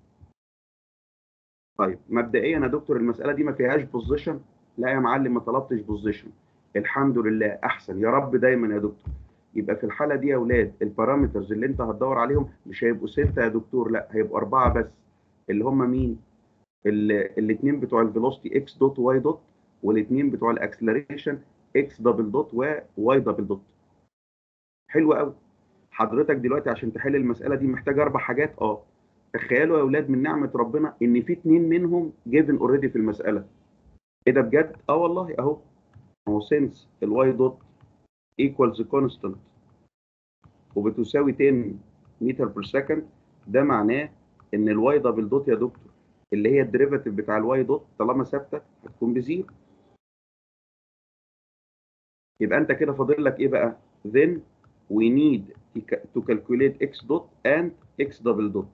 طيب مبدئيا يا دكتور المساله دي ما فيهاش بوزيشن لا يا معلم ما طلبتش بوزيشن الحمد لله احسن يا رب دايما يا دكتور يبقى في الحاله دي يا اولاد البارامترز اللي انت هتدور عليهم مش هيبقوا سته يا دكتور لا هيبقوا اربعه بس اللي هم مين الاثنين بتوع الفيلوسيتي اكس دوت واي دوت والاثنين بتوع الاكسلريشن اكس دبل دوت وواي دبل دوت حلو قوي حضرتك دلوقتي عشان تحل المساله دي محتاج اربع حاجات اه تخيلوا يا اولاد من نعمه ربنا ان في اتنين منهم جيفن اوريدي في المساله ايه ده بجد اه والله اهو هو سينس الواي دوت ايكوالز كونستانت وبتساوي 10 متر بير سكند ده معناه ان الواي دبل دوت يا دكتور اللي هي الديريفاتيف بتاع الواي دوت طالما ثابته هتكون بزيرو يبقى انت كده فاضل لك ايه بقى then we need to calculate x dot and x double dot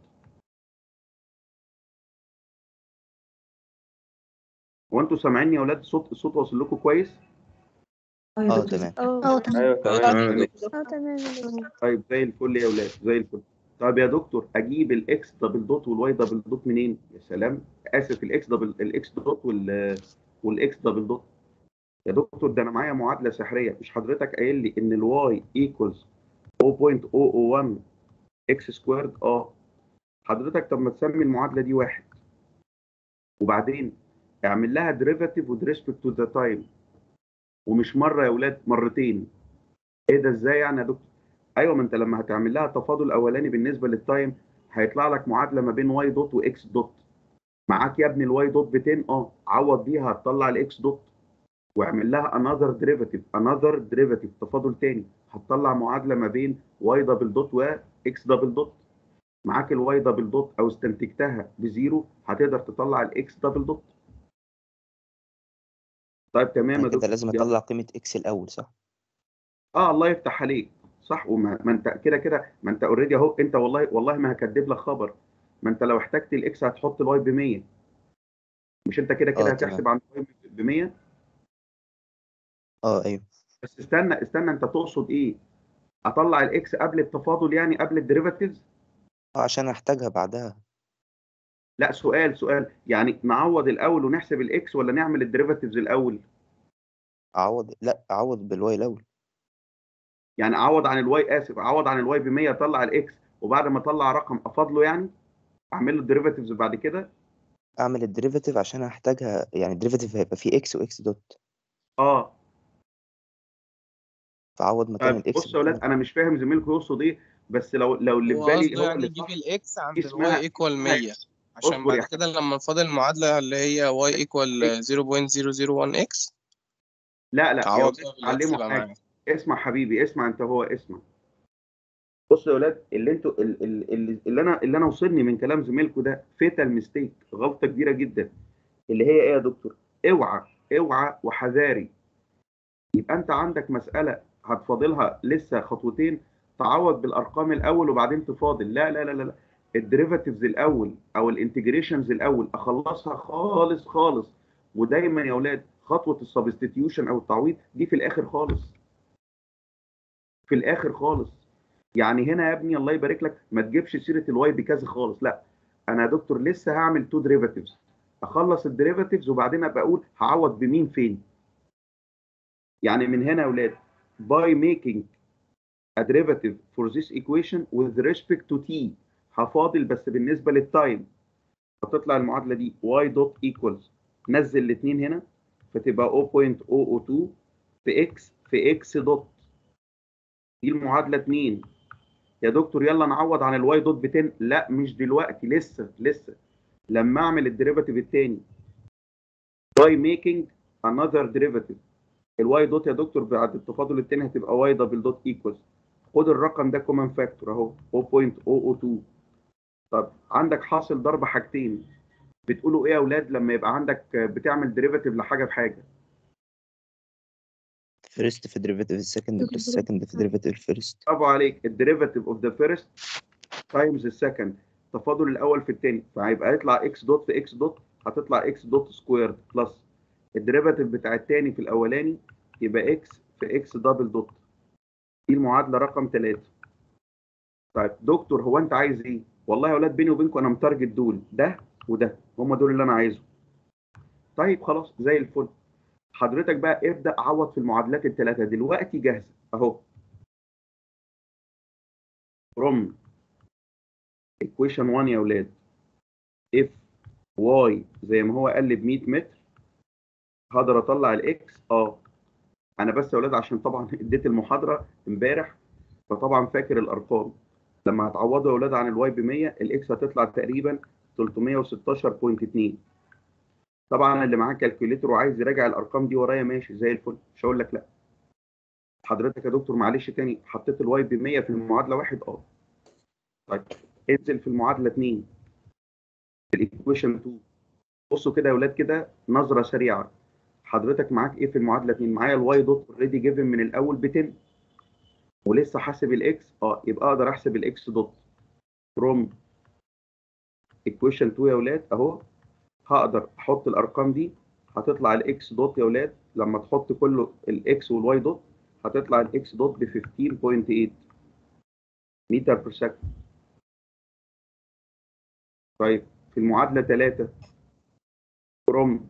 هو انتوا سامعيني يا اولاد الصوت الصوت واصل لكم كويس اه تمام اه تمام اه تمام يا دكتور. اه تمام طيب زي الفل يا اولاد زي الفل طيب يا دكتور اجيب الاكس دبل دوت والواي دبل دوت منين يا سلام اسف الاكس دبل الاكس دوت وال والاكس دبل دوت يا دكتور ده انا معايا معادله سحريه مش حضرتك قايل لي ان الواي ايكوالز 0.001 اكس سكويرد اه حضرتك طب ما تسمي المعادله دي واحد وبعدين اعمل لها ديريفاتيف with respect to the time ومش مره يا اولاد مرتين ايه ده ازاي يعني يا دكتور ايوه ما انت لما هتعمل لها تفاضل اولاني بالنسبه للتايم هيطلع لك معادله ما بين واي دوت واكس دوت معاك يا ابني الواي دوت ب 10 اه عوض بيها هتطلع الاكس دوت واعمل لها another derivative another derivative تفاضل تاني هتطلع معادله ما بين y دبل دوت و x دبل دوت معاك الواي دبل دوت او استنتجتها بزيرو هتقدر تطلع الاكس دبل دوت طيب تمام يا انا كده دكتور لازم يلا. اطلع قيمة اكس الاول صح اه الله يفتح عليك صح وما ما انت كده كده ما انت اوريدي اهو انت والله والله ما هكدب لك خبر ما انت لو احتجت الاكس هتحط الواي ب 100 مش انت كده كده اه هتحسب تمام عن الواي ب 100 اه ايوه بس استنى استنى انت تقصد ايه اطلع الاكس قبل التفاضل يعني قبل الديريفاتيفز اه عشان احتاجها بعدها لا سؤال سؤال يعني نعوض الاول ونحسب الاكس ولا نعمل الديريفاتيفز الاول اعوض لا اعوض بالواي الاول يعني اعوض عن الواي اسف اعوض عن الواي ب 100 اطلع الاكس وبعد ما اطلع رقم افاضله يعني اعمل له الديريفاتيفز بعد كده اعمل الديريفاتيف عشان احتاجها يعني الديريفاتيف هيبقى فيه اكس واكس دوت اه فاعوض مكان طيب الاكس بصوا يا اولاد انا مش فاهم زميلكم يقصد ايه بس لو لو اللي في هو بالي قصده هو يعني اللي يجيب صح الاكس عند دي اسمها الواي ايكوال اسمها 100 عشان اصبر يا بعد كده لما نفاضل المعادلة اللي هي واي ايكوال 0.001 اكس لا لا يا تعوض اولاد بقى بالاكس اتعلموا يبقى حاجه معاك اسمع حبيبي اسمع انت هو اسمع بصوا يا اولاد اللي انتوا ال- ال- ال- اللي انا اللي انا وصلني من كلام زميلكم ده فيتال ميستيك غلطه كبيره جدا اللي هي ايه يا دكتور اوعى اوعى وحذاري يبقى انت عندك مساله هتفاضلها لسه خطوتين تعوض بالارقام الاول وبعدين تفاضل لا لا لا لا, لا. الديريفاتيفز الاول او الانتجريشنز الاول اخلصها خالص خالص ودايما يا اولاد خطوه السبستيتيوشن او التعويض دي في الاخر خالص في الاخر خالص يعني هنا يا ابني الله يبارك لك ما تجيبش سيره الواي بكذا خالص لا انا يا دكتور لسه هعمل تو ديريفاتيفز اخلص الديريفاتيفز وبعدين ابقى اقول هعوض بمين فين يعني من هنا يا اولاد by making a derivative for this equation with respect to t هفاضل بس بالنسبه للتايم هتطلع المعادله دي y دوت ايكوالز نزل الاثنين هنا فتبقى 0.002 في x في x دوت دي المعادله 2 يا دكتور يلا نعوض عن الواي دوت ب 10 لا مش دلوقتي لسه لسه لما اعمل الديريفاتيف الثاني by making another derivative الواي دوت يا دكتور بعد التفاضل الثاني هتبقى واي دبل دوت ايكوالز خد الرقم ده كومن فاكتور اهو 0.002 طب عندك حاصل ضرب حاجتين بتقولوا ايه يا اولاد لما يبقى عندك بتعمل ديريفاتيف لحاجه بحاجه فيرست في ديريفاتيف السكند بلس سكند في ديريفاتيف الفيرست برافو عليك الديريفاتيف اوف ذا فيرست تايمز السكند تفاضل الاول في الثاني فهيبقى يطلع اكس دوت في اكس دوت هتطلع اكس دوت سكويرد بلس الديريفاتيف بتاع الثاني في الاولاني يبقى اكس في اكس دبل دوت دي المعادله رقم 3 طيب دكتور هو انت عايز ايه والله يا اولاد بيني وبينكم انا متارجت دول ده وده هم دول اللي انا عايزهم طيب خلاص زي الفل حضرتك بقى ابدا عوض في المعادلات الثلاثه دلوقتي جاهزه اهو from equation 1 يا اولاد if y زي ما هو قال لي ب 100 متر هقدر اطلع الاكس اه انا بس يا اولاد عشان طبعا اديت المحاضره امبارح فطبعا فاكر الارقام لما هتعوضوا يا اولاد عن الواي ب 100 الاكس هتطلع تقريبا 316.2 طبعا اللي معاه كالكوليتر وعايز يراجع الارقام دي ورايا ماشي زي الفل مش هقول لك لا حضرتك يا دكتور معلش تاني حطيت الواي ب 100 في المعادله واحد اه طيب انزل في المعادله 2 في الايكويشن 2 بصوا كده يا اولاد كده نظره سريعه حضرتك معاك ايه في المعادله 2 معايا الواي دوت اوريدي جيفن من الاول ب 10 ولسه حاسب الاكس اه يبقى اقدر احسب الاكس دوت فروم ايكويشن 2 يا اولاد اهو هقدر احط الارقام دي هتطلع الاكس دوت يا اولاد لما تحط كله الاكس والواي دوت هتطلع الاكس دوت ب 15.8 متر بير سكند طيب في المعادله 3 فروم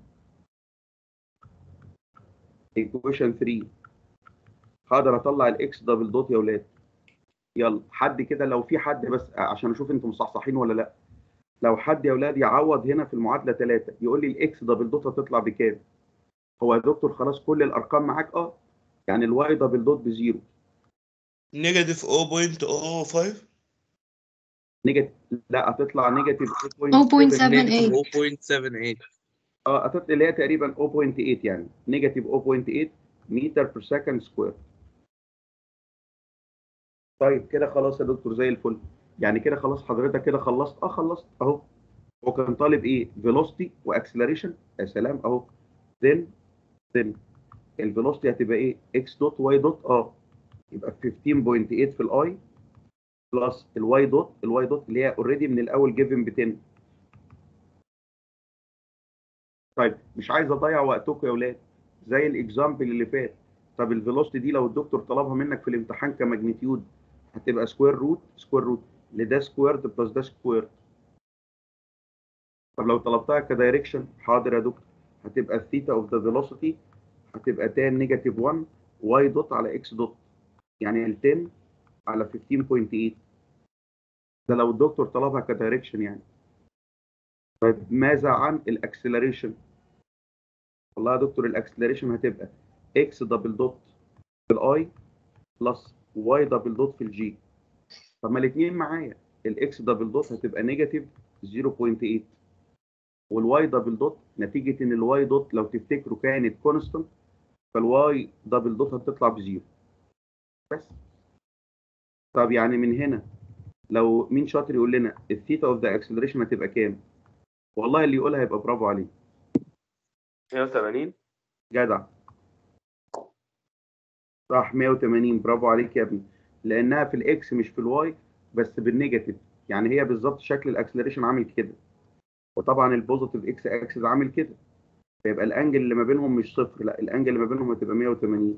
ايكويشن 3 هقدر اطلع الاكس دبل دوت يا اولاد يلا حد كده لو في حد بس عشان اشوف انتم مصحصحين ولا لا لو حد يا اولاد يعوض هنا في المعادله 3 يقول لي الاكس دبل دوت هتطلع بكام هو يا دكتور خلاص كل الارقام معاك اه يعني الواي دبل دوت بزيرو نيجاتيف 0.05 نيجاتيف لا هتطلع نيجاتيف 0.78 0.78 اه هتطلع اللي هي تقريبا 0.8 يعني نيجاتيف 0.8 متر بير سكند سكوير طيب كده خلاص يا دكتور زي الفل يعني كده خلاص حضرتك كده خلصت اه خلصت اهو هو كان طالب ايه فيلوسيتي واكسلريشن يا سلام اهو then then الفيلوسيتي هتبقى ايه اكس دوت واي دوت اه يبقى 15.8 في الاي بلس الواي دوت الواي دوت اللي هي اوريدي من الاول جيفن ب 10 طيب مش عايز اضيع وقتكم يا اولاد زي الاكزامبل اللي فات طب الفيلوسيتي دي لو الدكتور طلبها منك في الامتحان كماجنتيود هتبقى سكوير روت سكوير روت لده سكويرد بلس ده سكويرد طب لو طلبتها كدايركشن حاضر يا دكتور هتبقى الثيتا اوف ذا فيلوسيتي هتبقى تان نيجاتيف 1 واي دوت على اكس دوت يعني ال 10 على 15.8 ده لو الدكتور طلبها كدايركشن يعني طيب ماذا عن الاكسلريشن والله يا دكتور الاكسلريشن هتبقى اكس دبل دوت في الاي بلس واي دبل دوت في الجي طب ما الاثنين معايا الاكس دبل دوت هتبقى نيجاتيف 0.8 والواي دبل دوت نتيجه ان الواي دوت لو تفتكروا كانت كونستنت فالواي دبل دوت هتطلع بزيرو بس طب يعني من هنا لو مين شاطر يقول لنا الثيتا اوف ذا اكسلريشن هتبقى كام؟ والله اللي يقولها يبقى برافو عليه 180 جدع صح 180 برافو عليك يا ابني لانها في الاكس مش في الواي بس بالنيجاتيف يعني هي بالظبط شكل الاكسلريشن عامل كده وطبعا البوزيتيف اكس اكسس عامل كده فيبقى الانجل اللي ما بينهم مش صفر لا الانجل اللي ما بينهم هتبقى 180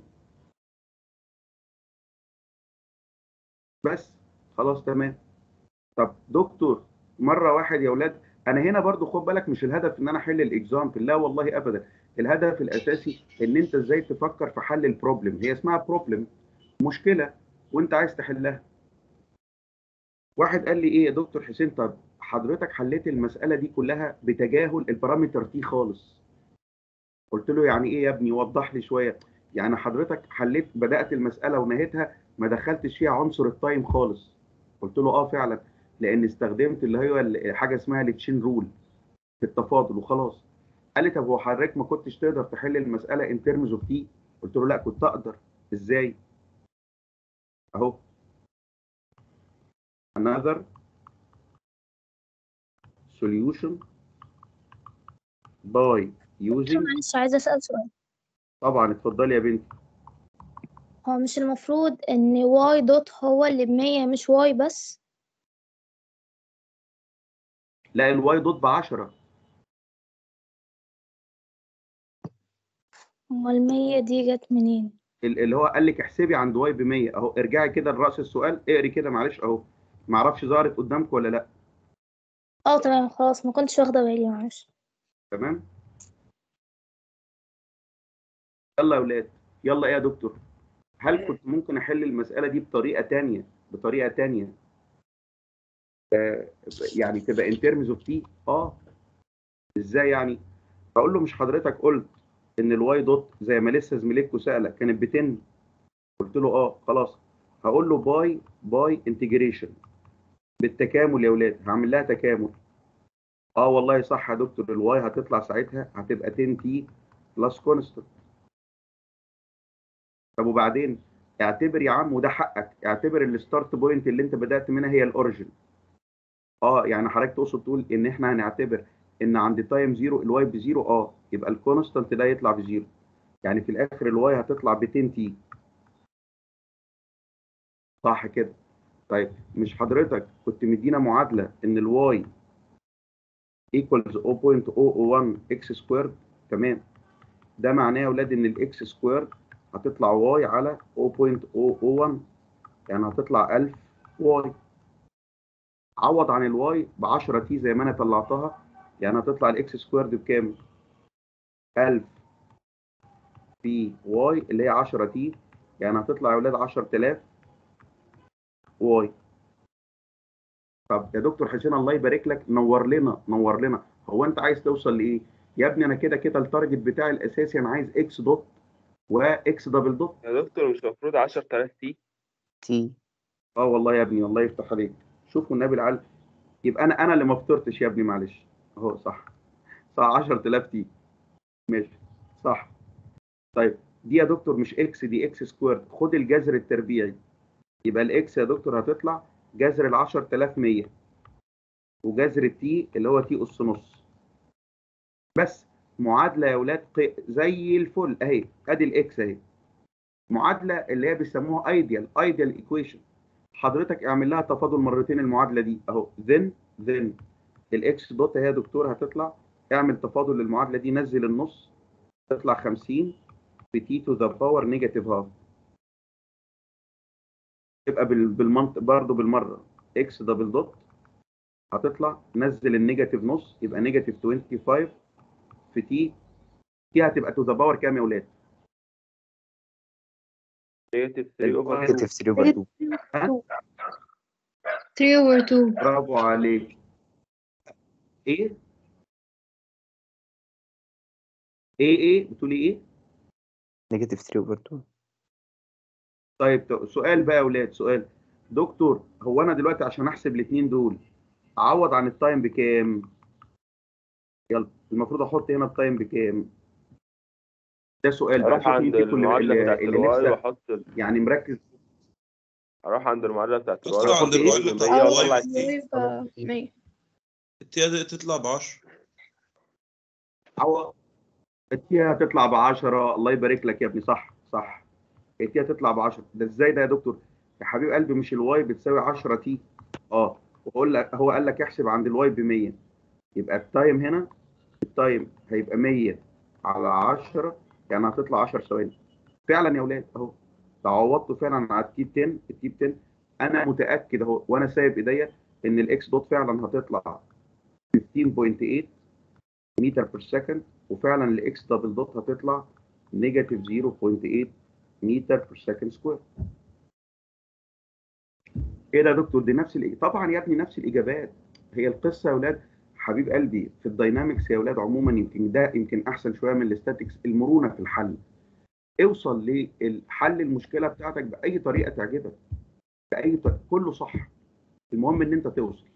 بس خلاص تمام طب دكتور مره واحد يا اولاد انا هنا برضو خد بالك مش الهدف ان انا احل الاكزامبل لا والله ابدا الهدف الاساسي ان انت ازاي تفكر في حل البروبلم هي اسمها بروبلم مشكله وانت عايز تحلها واحد قال لي ايه يا دكتور حسين طب حضرتك حليت المساله دي كلها بتجاهل البارامتر تي خالص قلت له يعني ايه يا ابني وضح لي شويه يعني حضرتك حليت بدات المساله ونهيتها ما دخلتش فيها عنصر التايم خالص قلت له اه فعلا لان استخدمت اللي هو ال- حاجه اسمها التشين رول في التفاضل وخلاص قال لي طب هو حضرتك ما كنتش تقدر تحل المساله ان ترمز اوف تي قلت له لا كنت اقدر ازاي اهو another solution by using معلش عايزة أسأل سؤال طبعا اتفضلي يا بنتي هو مش المفروض إن واي دوت هو اللي بمية مش واي بس لا الواي دوت ب 10 أمال المية دي جت منين؟ ال- اللي هو قال لك احسبي عند واي ب 100 اهو ارجعي كده لراس السؤال اقري كده معلش اهو ما اعرفش ظهرت قدامك ولا لا اه تمام خلاص ما كنتش واخدة بالي معلش تمام يلا يا ولاد يلا ايه يا دكتور هل كنت ممكن احل المساله دي بطريقه تانية بطريقه تانية آه، يعني تبقى ان ترمز اوف تي اه ازاي يعني بقول له مش حضرتك قلت ان الواي دوت زي ما لسه زميلتكوا سالك كانت ب 10 قلت له اه خلاص هقول له باي باي انتجريشن بالتكامل يا ولاد هعمل لها تكامل اه والله صح يا دكتور الواي هتطلع ساعتها هتبقى 10 تي بلس كونستنت طب وبعدين اعتبر يا عم وده حقك اعتبر الستارت بوينت اللي انت بدات منها هي الاوريجن اه يعني حضرتك تقصد تقول ان احنا هنعتبر ان عند تايم زيرو الواي بزيرو اه يبقى الكونستنت ده يطلع بزيرو يعني في الاخر الواي هتطلع ب 10 تي صح كده طيب مش حضرتك كنت مدينا معادله ان الواي equals 0.001 اكس سكويرد تمام ده معناه يا اولاد ان الاكس سكويرد هتطلع واي على 0.001 يعني هتطلع 1000 واي عوض عن الواي ب 10 تي زي ما انا طلعتها يعني هتطلع الاكس سكويرد بكام 1000 في واي اللي هي 10 تي يعني هتطلع يا اولاد 10000 واي طب يا دكتور حسين الله يبارك لك نور لنا نور لنا هو انت عايز توصل لايه يا ابني انا كده كده التارجت بتاعي الاساسي انا عايز اكس دوت واكس دبل دوت يا دكتور مش المفروض 10000 تي تي اه والله يا ابني الله يفتح عليك شوفوا النبي العلم يبقى انا انا اللي ما فطرتش يا ابني معلش اهو صح صح 10000 تي ماشي صح طيب دي يا دكتور مش اكس دي اكس سكوير خد الجذر التربيعي يبقى الاكس يا دكتور هتطلع جذر ال 10100 وجذر التي اللي هو تي اس نص بس معادله يا اولاد ق- زي الفل اهي ادي الاكس اهي معادله اللي هي بيسموها ايديال ايديال ايكويشن حضرتك اعمل لها تفاضل مرتين المعادله دي اهو then then الاكس دوت اهي يا دكتور هتطلع اعمل تفاضل للمعادله دي نزل النص تطلع 50 في تي تو ذا باور نيجاتيف هاف تبقى بال- بالمنطق برضه بالمره اكس دبل دوت هتطلع نزل النيجاتيف نص يبقى نيجاتيف 25 في تي تي هتبقى تو ذا باور كام يا ولاد؟ نيجاتيف 3 اوفر نيجاتيف 3 اوفر 2 ها 3 over 2 برافو عليك ايه؟ ايه ايه بتقولي ايه؟ نيجاتيف 3 اوفر 2 طيب ت- سؤال بقى يا اولاد سؤال دكتور هو انا دلوقتي عشان احسب الاثنين دول اعوض عن التايم بكام؟ يلا المفروض احط هنا التايم بكام؟ ده سؤال بقى اروح شوف عند مين فيكم اللي, المعادله اللي, بتاعت اللي الواي لسه واحط يعني مركز اروح عند المعادله بتاعت الواي تطلع عند واحط الواي الواي ب بتاع 100 الواي واطلع ب التي يبقى 100 التي تطلع ب 10 عوض التي هتطلع ب 10 الله يبارك لك يا ابني صح صح التي هتطلع ب 10 ده ازاي ده يا دكتور؟ يا حبيب قلبي مش الواي بتساوي 10 تي اه وقول لك هو قال لك احسب عند الواي ب 100 يبقى التايم هنا التايم هيبقى 100 على 10 يعني هتطلع 10 ثواني فعلا يا اولاد اهو تعوضت فعلا على التي 10 التي 10 انا متاكد اهو وانا سايب ايديا ان الاكس دوت فعلا هتطلع 15.8 متر بير سكند وفعلا الاكس دبل دوت هتطلع نيجاتيف 0.8 متر بير سكند سكوير ايه ده يا دكتور دي نفس الإج... طبعا يا ابني نفس الاجابات هي القصه يا اولاد حبيب قلبي في الداينامكس يا اولاد عموما يمكن ده يمكن احسن شويه من الاستاتيكس المرونه في الحل اوصل لحل المشكله بتاعتك باي طريقه تعجبك باي طريقة. كله صح المهم ان انت توصل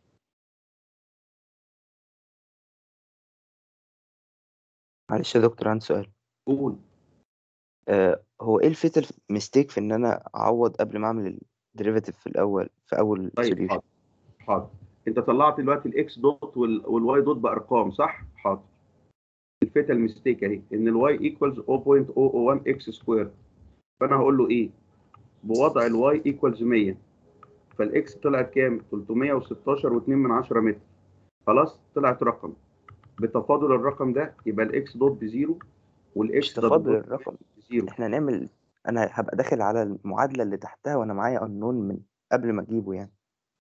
معلش يا دكتور عندي سؤال قول آه هو ايه الفيتال ميستيك في ان انا اعوض قبل ما اعمل الديريفاتيف في الاول في اول طيب سوليوشن حاضر حاضر انت طلعت دلوقتي الاكس دوت وال- والواي دوت بارقام صح حاضر الفيتال ميستيك اهي ان الواي ايكوالز 0.001 اكس سكوير فانا هقول له ايه بوضع الواي ايكوالز 100 فالاكس طلعت كام 316 و2 من 10 متر خلاص طلعت رقم بتفاضل الرقم ده يبقى الاكس دوت بزيرو مش والاكس دوت تفاضل دوت الرقم بزيرو احنا هنعمل انا هبقى داخل على المعادلة اللي تحتها وانا معايا unknown من قبل ما اجيبه يعني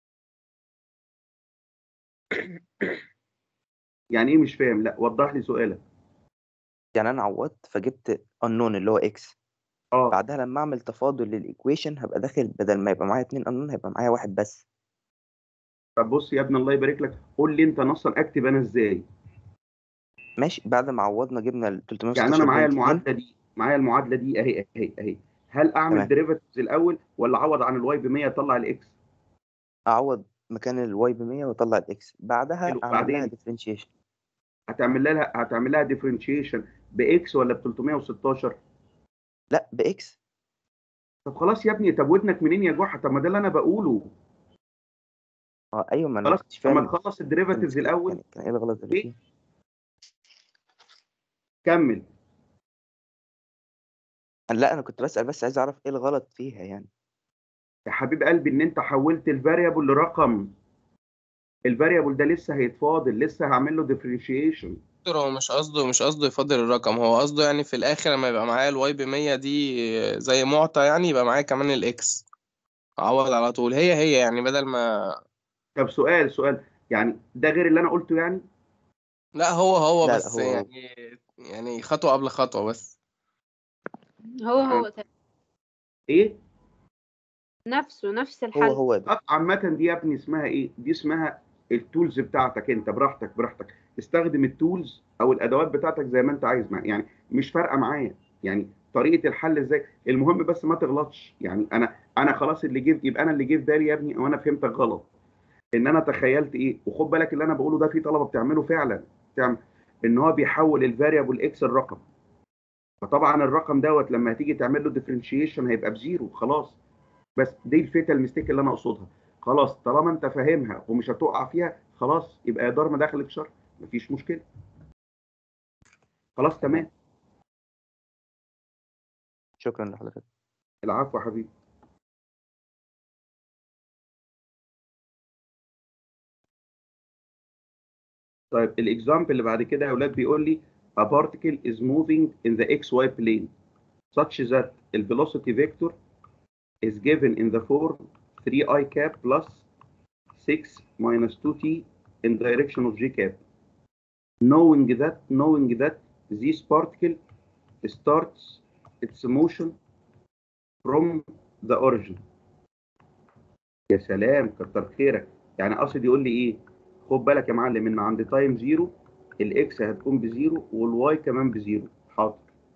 يعني ايه مش فاهم لا وضح لي سؤالك يعني انا عوضت فجبت unknown اللي هو x اه بعدها لما اعمل تفاضل للايكويشن هبقى داخل بدل ما يبقى معايا اتنين unknown هيبقى معايا واحد بس طب بص يا ابني الله يبارك لك قول لي انت نصا اكتب انا ازاي ماشي بعد ما عوضنا جبنا ال يعني انا معايا 316.2 المعادله دي معايا المعادله دي اهي اهي اهي هل اعمل تمام. ديريفاتيفز الاول ولا اعوض عن الواي ب 100 اطلع الاكس اعوض مكان الواي ب 100 واطلع الاكس بعدها حلو، اعمل لها بعدين؟ ديفرنشيشن هتعمل لها هتعمل لها ديفرنشيشن باكس ولا ب 316 لا باكس طب خلاص يا ابني طب ودنك منين يا جحا طب ما ده اللي انا بقوله اه ايوه ما انا خلاص كنتش لما فاهم تخلص الديريفاتيفز كان الاول كان- كان ايه الغلط اللي إيه؟ فيه كمل أنا لا انا كنت بسأل بس عايز اعرف ايه الغلط فيها يعني يا حبيب قلبي ان انت حولت الفاريبل لرقم الفاريبل ده لسه هيتفاضل لسه هعمل له ديفرنشيشن دكتور هو مش قصده مش قصده يفضل الرقم هو قصده يعني في الاخر لما يبقى معايا الواي ب 100 دي زي معطى يعني يبقى معايا كمان الاكس اعوض على طول هي هي يعني بدل ما طب سؤال سؤال يعني ده غير اللي انا قلته يعني لا هو هو لا، لا، بس هو- يعني يعني خطوة قبل خطوة بس هو هو تمام. ايه نفسه نفس هو الحل هو ده طب عامة دي يا ابني اسمها ايه؟ دي اسمها التولز بتاعتك انت براحتك براحتك استخدم التولز او الادوات بتاعتك زي ما انت عايز مع يعني مش فارقه معايا يعني طريقه الحل ازاي المهم بس ما تغلطش يعني انا انا خلاص اللي جه يبقى انا اللي جه في بالي يا ابني وانا فهمتك غلط ان انا تخيلت ايه وخد بالك اللي انا بقوله ده في طلبه بتعمله فعلا بتعمل ان هو بيحول الفاريبل اكس الرقم فطبعا الرقم دوت لما هتيجي تعمل له ديفرنشيشن هيبقى بزيرو خلاص بس دي الفيتال ميستيك اللي انا اقصدها خلاص طالما انت فاهمها ومش هتقع فيها خلاص يبقى يا دار ما دخلك شر مفيش مشكله خلاص تمام شكرا لحضرتك العفو يا حبيبي طيب الاكزامبل اللي بعد كده يا اولاد بيقول لي a particle is moving in the xy plane such that the velocity vector is given in the form 3i cap plus 6 minus 2t in direction of j cap knowing that knowing that this particle starts its motion from the origin يا سلام كتر خيرك يعني قصدي يقول لي ايه خد بالك يا معلم ان عند تايم زيرو الاكس هتكون بزيرو والواي كمان بزيرو حاضر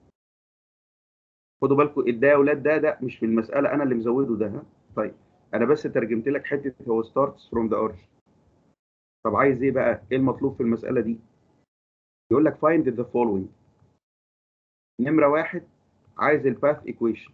خدوا بالكم ده يا اولاد ده ده مش في المساله انا اللي مزوده ده ها طيب انا بس ترجمت لك حته هو ستارتس فروم ذا اوريجن طب عايز ايه بقى ايه المطلوب في المساله دي يقول لك find the following نمره واحد عايز الباث ايكويشن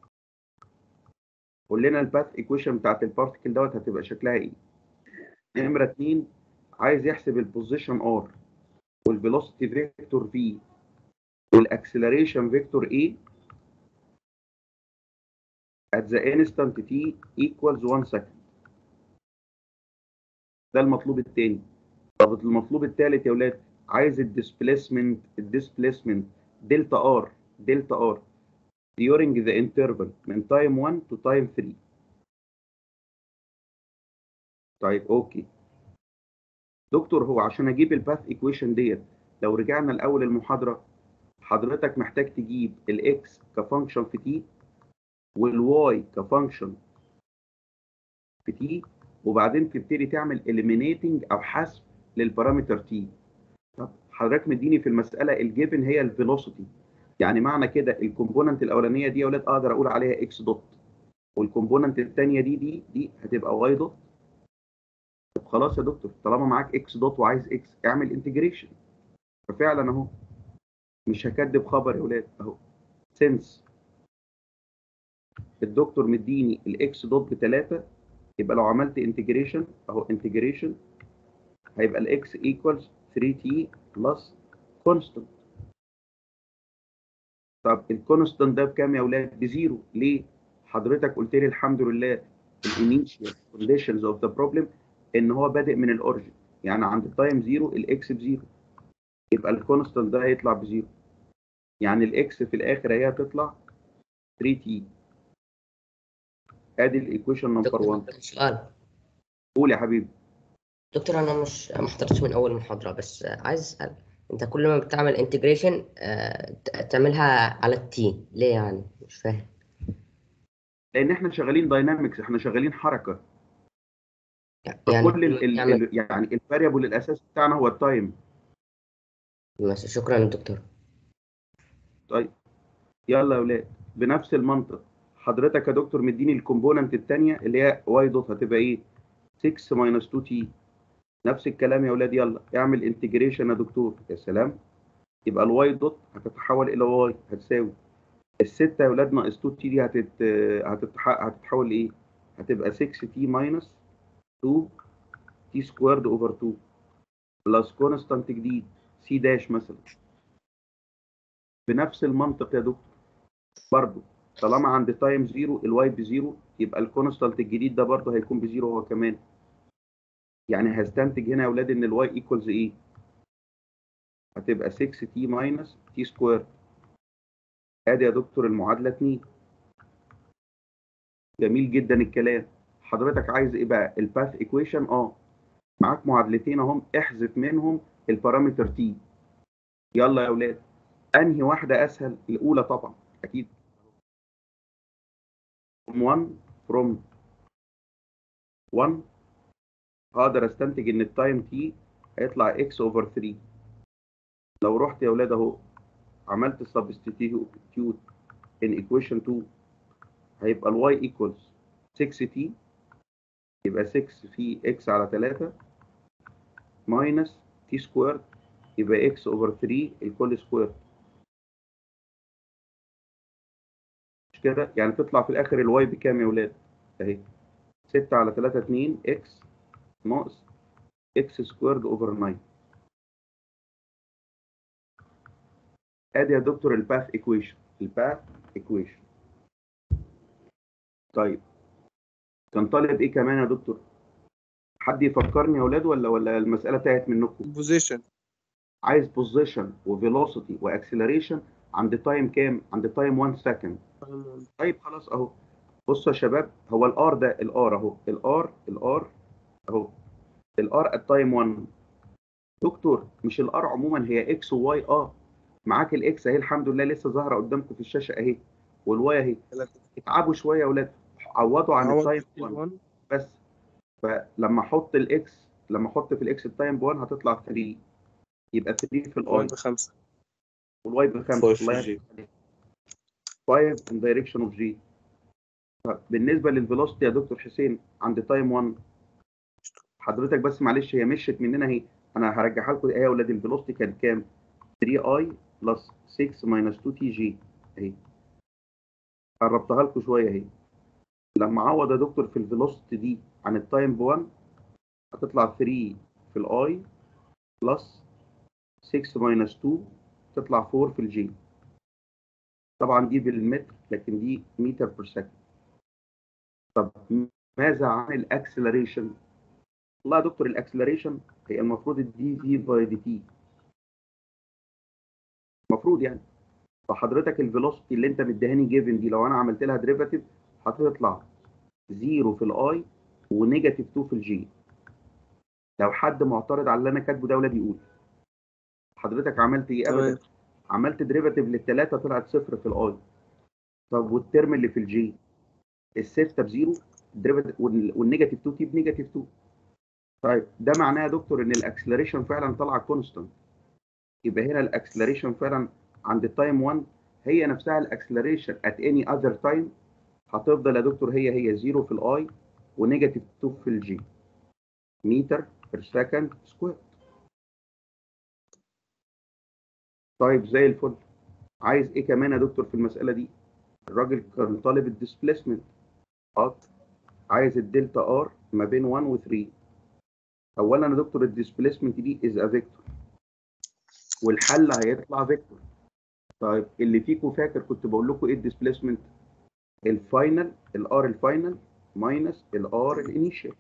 قول لنا الباث ايكويشن بتاعت البارتيكل دوت هتبقى شكلها ايه نمره اتنين عايز يحسب البوزيشن ار والفيلوسيتي فيكتور في والاكسلريشن فيكتور ايه at the instant t equals 1 second ده المطلوب الثاني طب المطلوب الثالث يا ولاد عايز الديسبيسمنت الديسبيسمنت دلتا ار دلتا ار during the interval من time 1 to time 3 طيب اوكي دكتور هو عشان اجيب الباث ايكويشن ديت لو رجعنا لاول المحاضره حضرتك محتاج تجيب الاكس كفانكشن في تي والواي كفانكشن في تي وبعدين تبتدي تعمل eliminating او حذف للبارامتر تي طب حضرتك مديني في المساله الجيفن هي الفيلوسيتي يعني معنى كده الكومبوننت الاولانيه دي يا اولاد اقدر اقول عليها اكس دوت والكومبوننت الثانيه دي دي دي هتبقى واي دوت طب خلاص يا دكتور طالما معاك اكس دوت وعايز اكس اعمل انتجريشن ففعلا اهو مش هكدب خبر يا ولاد اهو سنس الدكتور مديني الاكس دوت بثلاثة يبقى لو عملت انتجريشن اهو انتجريشن هيبقى الاكس ايكوالز 3 تي بلس كونستنت طب الكونستنت ده بكام يا اولاد؟ بزيرو ليه؟ حضرتك قلت لي الحمد لله الانيشال كونديشنز اوف ذا بروبلم ان هو بادئ من الاوريجن يعني عند التايم زيرو الاكس بزيرو يبقى الكونستنت ده هيطلع بزيرو يعني الاكس في الاخر هي هتطلع 3 تي ادي الايكويشن نمبر 1 سؤال قول يا حبيبي دكتور انا مش ما حضرتش من اول محاضره بس عايز اسال انت كل ما بتعمل انتجريشن تعملها على التي ليه يعني مش فاهم لان احنا شغالين داينامكس احنا شغالين حركه يعني فكل ال ال نعمل- ال يعني الفاريبل الاساسي بتاعنا هو التايم ماشي شكرا دكتور طيب يلا يا ولاد بنفس المنطق حضرتك يا دكتور مديني الكومبوننت الثانيه اللي هي واي دوت هتبقى ايه 6 ماينس 2 تي نفس الكلام يا ولاد يلا اعمل انتجريشن يا دكتور يا سلام يبقى الواي دوت هتتحول الى واي هتساوي الستة يا ولاد ناقص 2 تي دي هتت... هتتح... هتتحول لايه؟ هتبقى 6 تي ماينس 2 تي سكويرد اوفر 2 بلس كونستانت جديد سي داش مثلا بنفس المنطق يا دكتور برضه طالما عند تايم زيرو الواي بزيرو يبقى الكونستانت الجديد ده برضه هيكون بزيرو هو كمان يعني هستنتج هنا يا اولاد ان الواي ايكوالز ايه؟ هتبقى 6 تي ماينس تي سكوير ادي يا دكتور المعادله 2 جميل جدا الكلام حضرتك عايز ايه بقى الباث ايكويشن اه معاك معادلتين اهم احذف منهم البارامتر تي يلا يا اولاد انهي واحده اسهل الاولى طبعا اكيد from 1 from 1 هقدر استنتج ان التايم تي هيطلع اكس اوفر 3 لو رحت يا اولاد اهو عملت substitute in equation 2 هيبقى الواي equals 6 تي يبقى 6 في اكس على 3 ماينس تي سكوير يبقى اكس اوفر 3 الكل سكوير مش كده يعني تطلع في الاخر الواي بكام يا ولاد اهي 6 على 3 2 اكس ناقص اكس سكويرد اوفر 9 ادي يا دكتور الباث ايكويشن الباث ايكويشن طيب كان طالب ايه كمان يا دكتور حد يفكرني يا اولاد ولا ولا المساله تاهت منكم بوزيشن عايز بوزيشن وفيلوسيتي واكسلريشن عند تايم كام عند تايم 1 سكند طيب خلاص اهو بصوا يا شباب هو الار ده الار اهو الار الار اهو الار ات تايم 1 دكتور مش الار عموما هي اكس وواي اه معاك الاكس اهي الحمد لله لسه ظاهره قدامكم في الشاشه اهي والواي اهي اتعبوا شويه يا اولاد عوضوا عن عوض التايم 1 بس فلما احط الاكس لما احط في الاكس التايم ب 1 هتطلع 3 يبقى 3 في واي الاي بخمسة والواي بخمسه Five الله في يفتح عليك. 5 in direction of g طب بالنسبه للفيلوسيتي يا دكتور حسين عند تايم 1 حضرتك بس معلش هي مشت مننا اهي انا هرجعها لكم ايه يا اولاد الفيلوسيتي كانت كام 3 اي بلس 6 ماينس 2 تي جي اهي قربتها لكم شويه اهي لما اعوض يا دكتور في الفيلوسيتي دي عن التايم ب 1 هتطلع 3 في الاي بلس 6 ماينس 2 تطلع 4 في الجي طبعا دي بالمتر لكن دي متر بير سكند طب ماذا عن الاكسلريشن والله يا دكتور الاكسلريشن هي المفروض الدي في باي دي تي المفروض يعني فحضرتك الفيلوسيتي اللي انت مديهاني جيفن دي لو انا عملت لها ديريفاتيف هتطلع 0 في الاي ونيجاتيف 2 في الجي لو حد معترض على اللي انا كاتبه ده ولاد يقول حضرتك عملت ايه ابدا عملت ديريفاتيف للثلاثه طلعت صفر في الاي طب والترم اللي في الجي الستة بزيرو ديريفاتيف والنيجاتيف 2 تي بنيجاتيف 2 طيب ده معناه يا دكتور ان الاكسلريشن فعلا طالعه كونستانت يبقى هنا الاكسلريشن فعلا عند التايم 1 هي نفسها الاكسلريشن ات اني اذر تايم هتفضل يا دكتور هي هي 0 في الاي ونيجاتيف 2 في الجي متر بير سكند سكوير طيب زي الفل عايز ايه كمان يا دكتور في المساله دي الراجل كان طالب الديسبيسمنت اه عايز الدلتا ار ما بين 1 و 3 اولا يا دكتور الديسبيسمنت دي از ا فيكتور والحل هيطلع فيكتور طيب اللي فيكم فاكر كنت بقول لكم ايه الديسبيسمنت الفاينل الار الفاينل ماينس الار الانيشال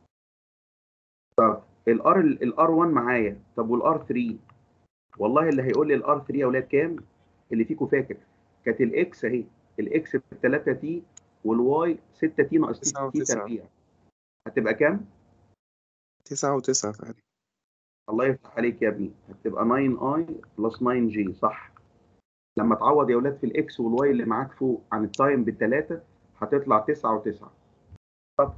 طب الار الار 1 معايا طب والار 3 والله اللي هيقول لي الار 3 يا اولاد كام اللي فيكم فاكر كانت الاكس اهي الاكس ب 3 تي والواي 6 تي ناقص تسعة تي وتسعة. تربيع هتبقى كام؟ تسعة وتسعة فعلا الله يفتح عليك يا ابني هتبقى 9 اي بلس 9 جي صح لما تعوض يا اولاد في الاكس والواي اللي معاك فوق عن التايم بالثلاثه هتطلع 9 و9 طب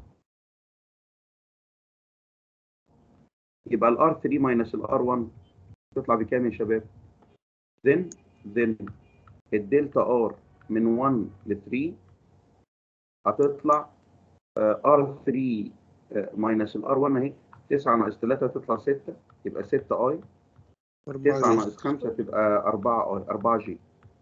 يبقى الار 3 ماينس الار 1 تطلع بكام يا شباب؟ then then الدلتا ار من 1 ل 3 هتطلع ار 3 ماينس الار 1 اهي 9 ناقص 3 تطلع 6 يبقى 6 اي 9 ناقص 5 تبقى 4 اي 4 جي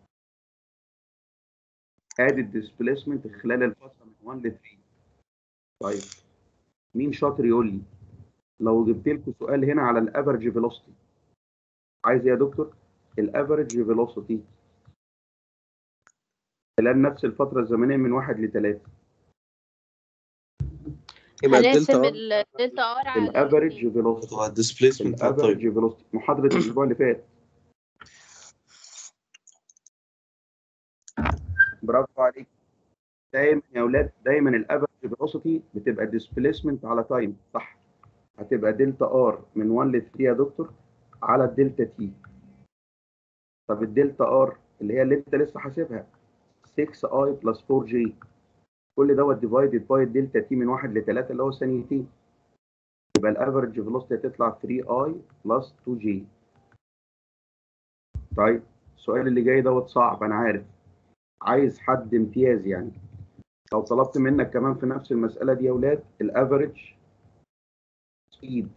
ادي الديسبيسمنت خلال الفتره من 1 ل 3 طيب مين شاطر يقول لي لو جبت لكم سؤال هنا على الافرج فيلوسيتي عايز ايه يا دكتور الافرج فيلوسيتي خلال نفس الفتره الزمنيه من 1 ل 3 يبقى هنقسم الدلتا الدلتا ار على الافرج فيلوسيتي هو الديسبيسمنت طيب الافرج فيلوسيتي محاضره الاسبوع اللي فات برافو عليك دايما يا اولاد دايما الافرج فيلوسيتي بتبقى ديسبيسمنت على تايم صح هتبقى دلتا ار من 1 ل 3 يا دكتور على الدلتا تي طب الدلتا ار اللي هي اللي انت لسه حاسبها 6 اي بلس 4 جي كل دوت ديفايدد باي الدلتا تي من 1 ل 3 اللي هو ثانيتين يبقى الافرج فيلوسيتي هتطلع 3 اي بلس 2 جي طيب السؤال اللي جاي دوت صعب انا عارف عايز حد امتياز يعني لو طلبت منك كمان في نفس المسألة دي يا ولاد الافرج سبيد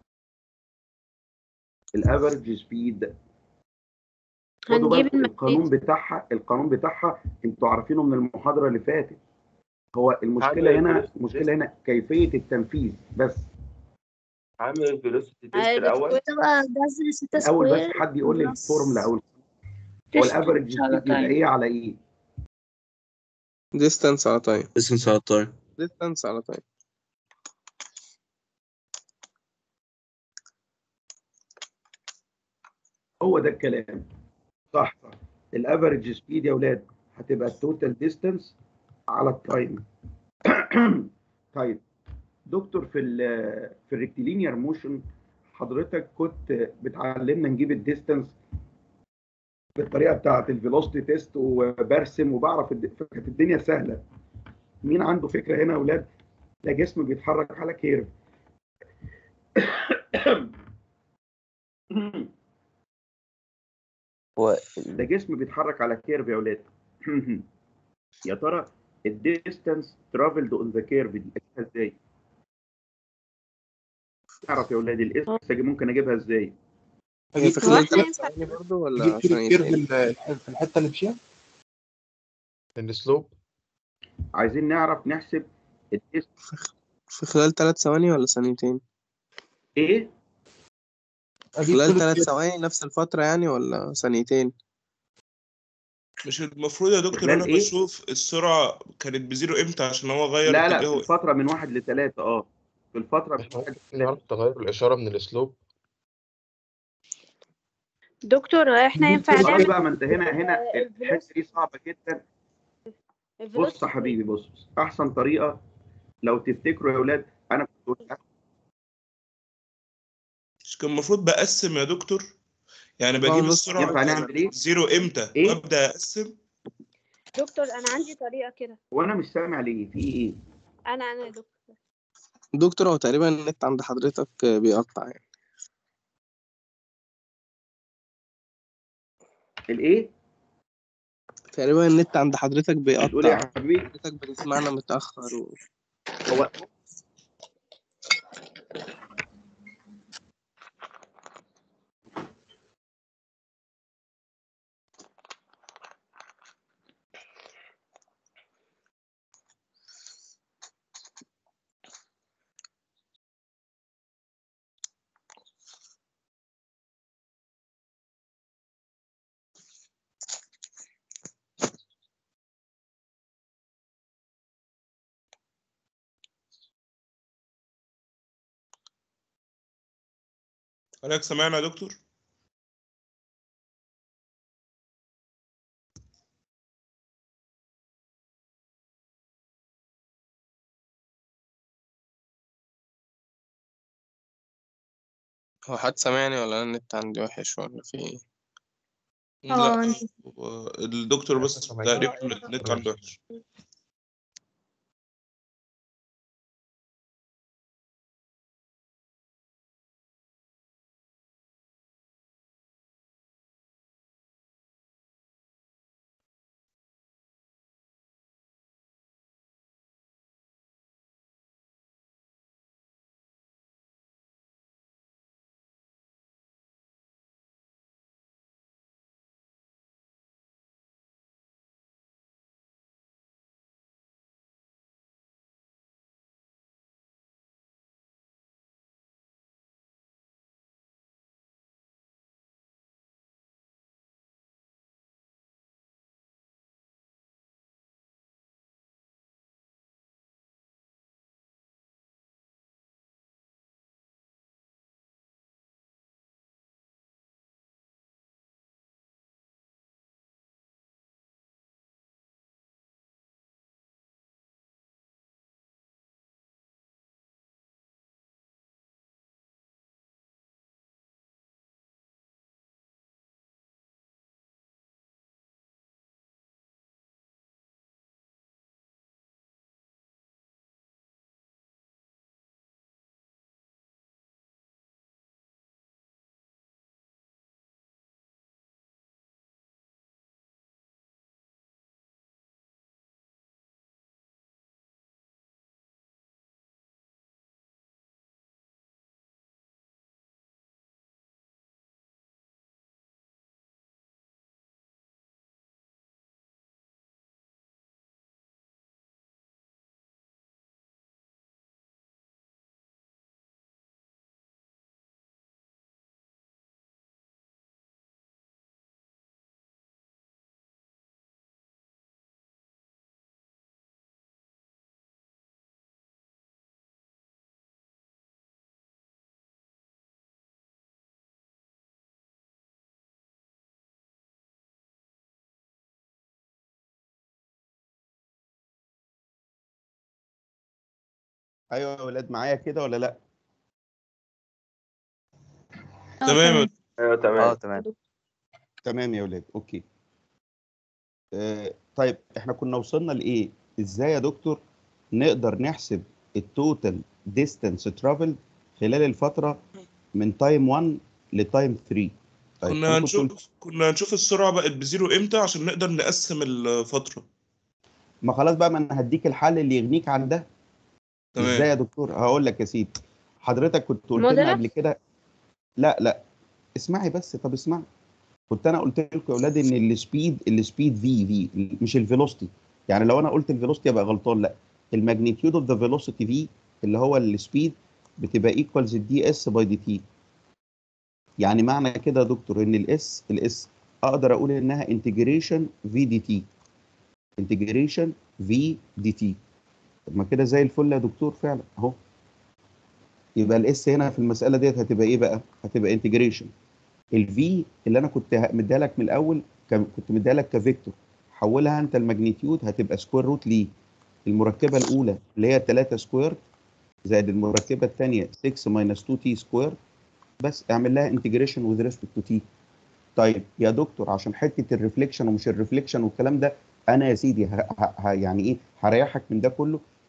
الافرج سبيد خدوا هنجيب بالكم القانون الماجنيت بتاعها القانون بتاعها انتوا عارفينه من المحاضرة اللي فاتت هو المشكلة عامل هنا الفيلوسيتي المشكلة هنا كيفية التنفيذ بس عامل الفيلوسيتي تيست آه، الاول بسكويت تبقى جذر ستة اول بس سكوير حد يقول لي بلس الفورمولا او هو الافرج distance على سبيد يبقى time ايه على ايه ديستانس على تايم distance على التايم ديستانس على تايم هو ده الكلام صح صح الافرج سبيد يا اولاد هتبقى التوتال ديستانس على التايم طيب دكتور في ال في الريكتيلينير موشن حضرتك كنت بتعلمنا نجيب الديستانس بالطريقه بتاعه الفيلوسيتي تيست وبرسم وبعرف الد- كانت الدنيا سهله مين عنده فكره هنا يا اولاد ده جسم بيتحرك على كيرف هو ده جسم بيتحرك على كيرف يا اولاد يا ترى الديستانس ترافلد اون ذا كيرف دي اجيبها ازاي؟ اعرف يا اولاد الاس ممكن اجيبها ازاي؟ هي اجيب في كده خلال احنا ثلاث ينفع ثواني برضه ولا اجيب كده عشان الكيرف يتقل ال- في الحته اللي مشيها السلوب عايزين نعرف نحسب الديس في خلال ثلاث ثواني ولا ثانيتين ايه؟ اجيب خلال كده ثلاث الكيرف ثواني نفس الفترة يعني ولا ثانيتين مش المفروض يا دكتور خلال انا ايه؟ بشوف السرعة كانت بزيرو امتى عشان هو غير لا لا في اتجاهه الفتره من واحد لثلاثه اه في الفتره من احنا واحد ممكن لثلاثه نعرف تغير الاشاره من السلوب دكتور احنا ينفع بص ايه نعمل بقى ما انت هنا هنا آه، الحته الفيلوسيتي دي صعبه جدا بص يا الفيلوسيتي حبيبي بص بص. احسن طريقه لو تفتكروا يا اولاد انا كنت قلت مش كان المفروض بقسم يا دكتور يعني أربعة بجيب ونص السرعة ينفع نعمل كانت ايه؟ زيرو امتى ايه؟ وابدا اقسم دكتور انا عندي طريقة كده وانا مش سامع ليه في ايه؟ انا انا يا دكتور دكتور هو تقريبا النت عند حضرتك بيقطع يعني الايه تقريبا النت عند حضرتك بتقول ايه يا بيقطع حبيبي حضرتك بتسمعنا متأخر و... هو حضرتك سامعنا يا دكتور هو حد سامعني ولا أنا النت عندي وحش ولا في إيه؟ لا اه هو الدكتور بس تقريبا النت عنده وحش ايوه يا ولاد معايا كده ولا لا تمام يا ايوه اه تمام تمام تمام يا ولاد اوكي آه طيب احنا كنا وصلنا لايه ازاي يا دكتور نقدر نحسب التوتال ديستانس ترافل خلال الفتره من تايم 1 لتايم 3 طيب كنا انا كنت قلت هنشوف كنا هنشوف السرعة بقت بزيرو امتى عشان نقدر نقسم الفترة ما خلاص بقى ما انا هديك الحل اللي يغنيك عن ده ازاي تمام يا دكتور هقول لك يا سيدي حضرتك كنت قلت لنا موديلر قبل كده لا لا اسمعي بس طب اسمعي كنت انا قلت لكم يا اولاد ان السبيد السبيد في في مش الفيلوسيتي يعني لو انا قلت الفيلوسيتي ابقى غلطان لا الماجنتيود اوف ذا فيلوسيتي في اللي هو السبيد بتبقى ايكوالز الدي اس باي دي تي يعني معنى كده يا دكتور ان الاس الاس اقدر اقول انها انتجريشن في دي تي انتجريشن في دي تي طب ما كده زي الفل يا دكتور فعلا اهو يبقى الاس هنا في المساله ديت هتبقى ايه بقى هتبقى انتجريشن الفي اللي انا كنت ه- مديها لك من الاول كان- كنت مديها لك كفيكتور حولها انت الماجنتيود هتبقى سكوير روت ليه المركبه الاولى اللي هي 3 سكوير زائد المركبه الثانيه 6 ماينس 2 تي سكوير بس اعمل لها انتجريشن وذ ريسبكت تو تي طيب يا دكتور عشان حته الريفليكشن ومش الريفليكشن والكلام ده انا يا سيدي ه... ه... ه... يعني ايه هريحك من ده كله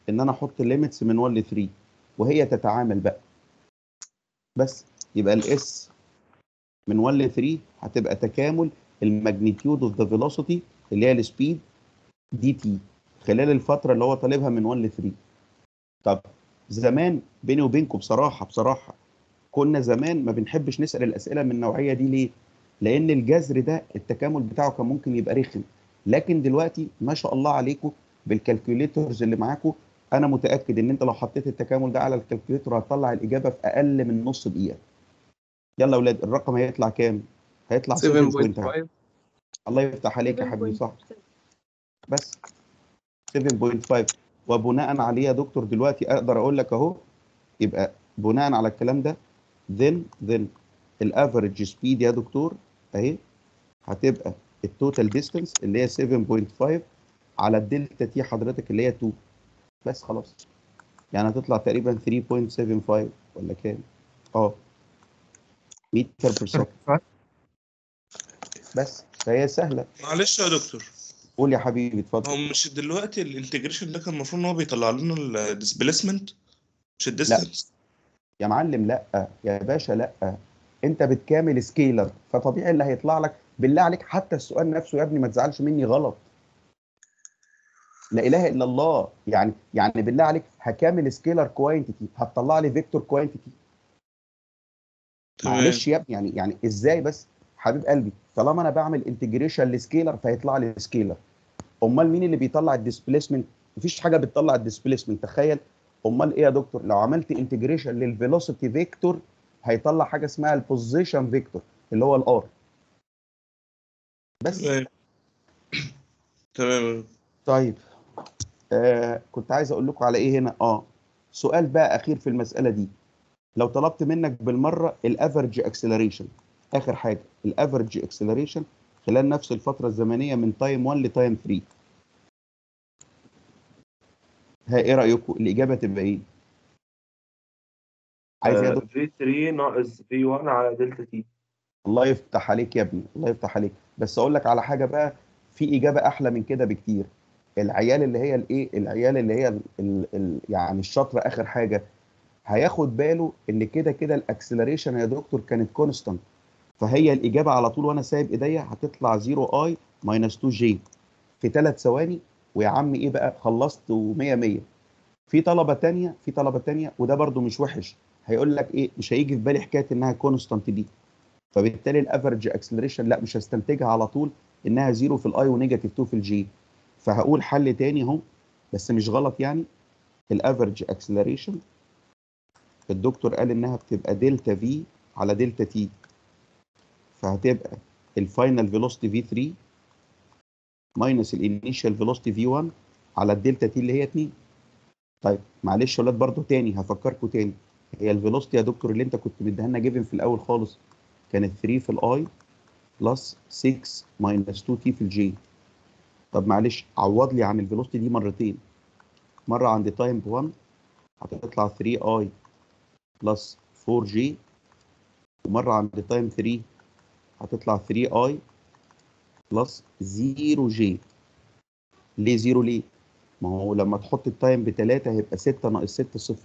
ان انا احط ليميتس من 1 ل 3 وهي تتعامل بقى بس يبقى الاس من 1 ل 3 هتبقى تكامل الماجنتيود اوف ذا فيلوسيتي اللي هي السبيد دي تي خلال الفتره اللي هو طالبها من 1 ل 3 طب زمان بيني وبينكم بصراحه بصراحه كنا زمان ما بنحبش نسال الاسئله من النوعيه دي ليه؟ لان الجذر ده التكامل بتاعه كان ممكن يبقى رخم لكن دلوقتي ما شاء الله عليكم بالكالكوليترز اللي معاكم انا متاكد ان انت لو حطيت التكامل ده على الكالكوليتر هتطلع الاجابه في اقل من نص دقيقه يلا يا اولاد الرقم هيطلع كام هيطلع 7.5 7.5 الله يفتح عليك يا حبيبي صح بس 7.5 وبناء عليه يا دكتور دلوقتي اقدر اقول لك اهو يبقى بناء على الكلام ده then then الافريج سبيد يا دكتور اهي هتبقى التوتال ديستانس اللي هي 7.5 على الدلتا تي حضرتك اللي هي 2 بس خلاص يعني هتطلع تقريبا 3.75 ولا كام اه متر بير سكند بس فهي سهله معلش يا دكتور قول يا حبيبي اتفضل هو مش دلوقتي الانتجريشن ده كان المفروض ان هو بيطلع لنا الديسبيسمنت مش الديستانس يا معلم لا يا باشا لا انت بتكامل سكيلر فطبيعي اللي هيطلع لك بالله عليك حتى السؤال نفسه يا ابني ما تزعلش مني غلط لا اله الا الله يعني يعني بالله عليك هكامل سكيلر كوانتيتي هتطلع لي فيكتور كوانتيتي تمام. معلش يا ابني يعني يعني ازاي بس حبيب قلبي طالما انا بعمل انتجريشن لسكيلر فهيطلع لي سكيلر امال مين اللي بيطلع الديسبيسمنت مفيش حاجه بتطلع الديسبيسمنت تخيل امال ايه يا دكتور لو عملت انتجريشن للفيلوسيتي فيكتور هيطلع حاجه اسمها البوزيشن فيكتور اللي هو الار بس تمام تمام طيب آه كنت عايز اقول لكم على ايه هنا اه سؤال بقى اخير في المساله دي لو طلبت منك بالمره الافرج اكسلريشن اخر حاجه الافرج اكسلريشن خلال نفس الفتره الزمنيه من تايم 1 لتايم 3 ها ايه رايكم الاجابه تبقى ايه عايز ايه يا دكتور في 3 ناقص في 1 على دلتا تي الله يفتح عليك يا ابني الله يفتح عليك بس اقول لك على حاجه بقى في اجابه احلى من كده بكتير العيال اللي هي الايه العيال اللي هي ال ال ال يعني الشاطره اخر حاجه هياخد باله ان كده كده الاكسلريشن يا دكتور كانت كونستانت فهي الاجابه على طول وانا سايب ايديا هتطلع 0 اي ماينس 2 جي في ثلاث ثواني ويا عم ايه بقى خلصت و100 100 في طلبه تانية في طلبه تانية وده برده مش وحش هيقول لك ايه مش هيجي في بالي حكايه انها كونستانت دي فبالتالي الافرج اكسلريشن لا مش هستنتجها على طول انها زيرو في الاي ونيجاتيف 2 في الجي فهقول حل تاني اهو بس مش غلط يعني الافرج اكسلريشن الدكتور قال انها بتبقى دلتا في على دلتا تي فهتبقى الفاينل فيلوسيتي في 3 ماينس الانيشال فيلوسيتي في 1 على الدلتا تي اللي هي 2 طيب معلش يا ولاد برضو تاني هفكركم تاني هي الفيلوسيتي يا دكتور اللي انت كنت مديها لنا جيفن في الاول خالص كانت 3 في الاي بلس 6 ماينس 2 تي في الجي طب معلش عوض لي عن الفيلوسيتي دي مرتين مره عند تايم 1 هتطلع 3 اي بلس 4 جي ومره عند تايم 3 هتطلع 3 اي بلس 0 جي ليه 0 ليه؟ ما هو لما تحط التايم بتلاتة هيبقى 6 ناقص 6 صفر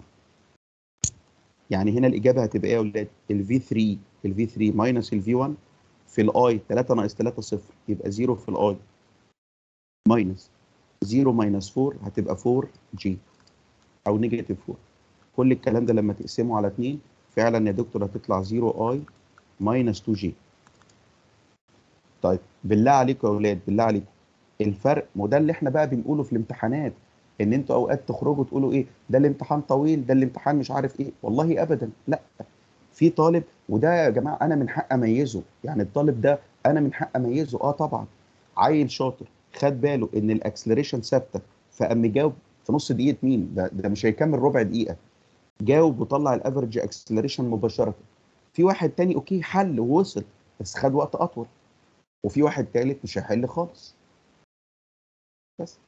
يعني هنا الإجابة هتبقى إيه يا ولاد؟ ال V3 ال V3 ماينس ال V1 في الآي 3 ناقص 3 صفر يبقى 0 في الآي ماينس 0 ماينس 4 هتبقى 4 جي أو نيجاتيف 4 كل الكلام ده لما تقسمه على 2 فعلا يا دكتور هتطلع 0 اي ماينس 2 جي طيب بالله عليكم يا اولاد بالله عليكم الفرق وده اللي احنا بقى بنقوله في الامتحانات ان انتوا اوقات تخرجوا تقولوا ايه ده الامتحان طويل ده الامتحان مش عارف ايه والله ابدا لا في طالب وده يا جماعه انا من حق اميزه يعني الطالب ده انا من حق اميزه اه طبعا عيل شاطر خد باله ان الاكسلريشن ثابته فقام مجاوب في نص دقيقه مين ده ده مش هيكمل ربع دقيقه جاوب وطلع الافرج اكسلريشن مباشره في واحد تاني اوكي حل ووصل بس خد وقت اطول وفي واحد تالت مش هيحل خالص بس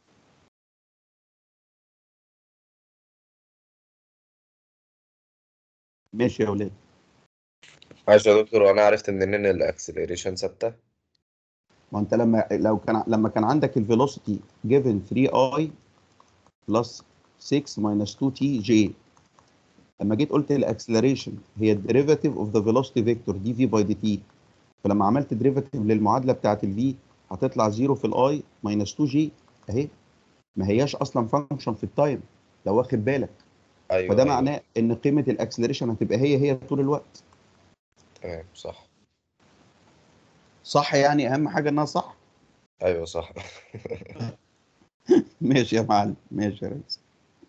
ماشي يا ولاد معلش يا دكتور وانا عرفت منين ان الاكسلريشن ثابته ما انت لما لو كان لما كان عندك الفيلوسيتي جيفن 3 اي بلس 6 minus 2 تي جي لما جيت قلت الاكسلريشن هي الديريفاتيف اوف ذا فيلوسيتي فيكتور دي في باي دي تي فلما عملت ديريفاتيف للمعادله بتاعت الفي هتطلع 0 في الاي ماينس 2 جي اهي ما هياش اصلا فانكشن في التايم لو واخد بالك ايوه فده ايوه معناه ان قيمه الاكسلريشن هتبقى هي هي طول الوقت تمام صح صح يعني اهم حاجه انها صح ايوه صح ماشي يا معلم ماشي يا ريس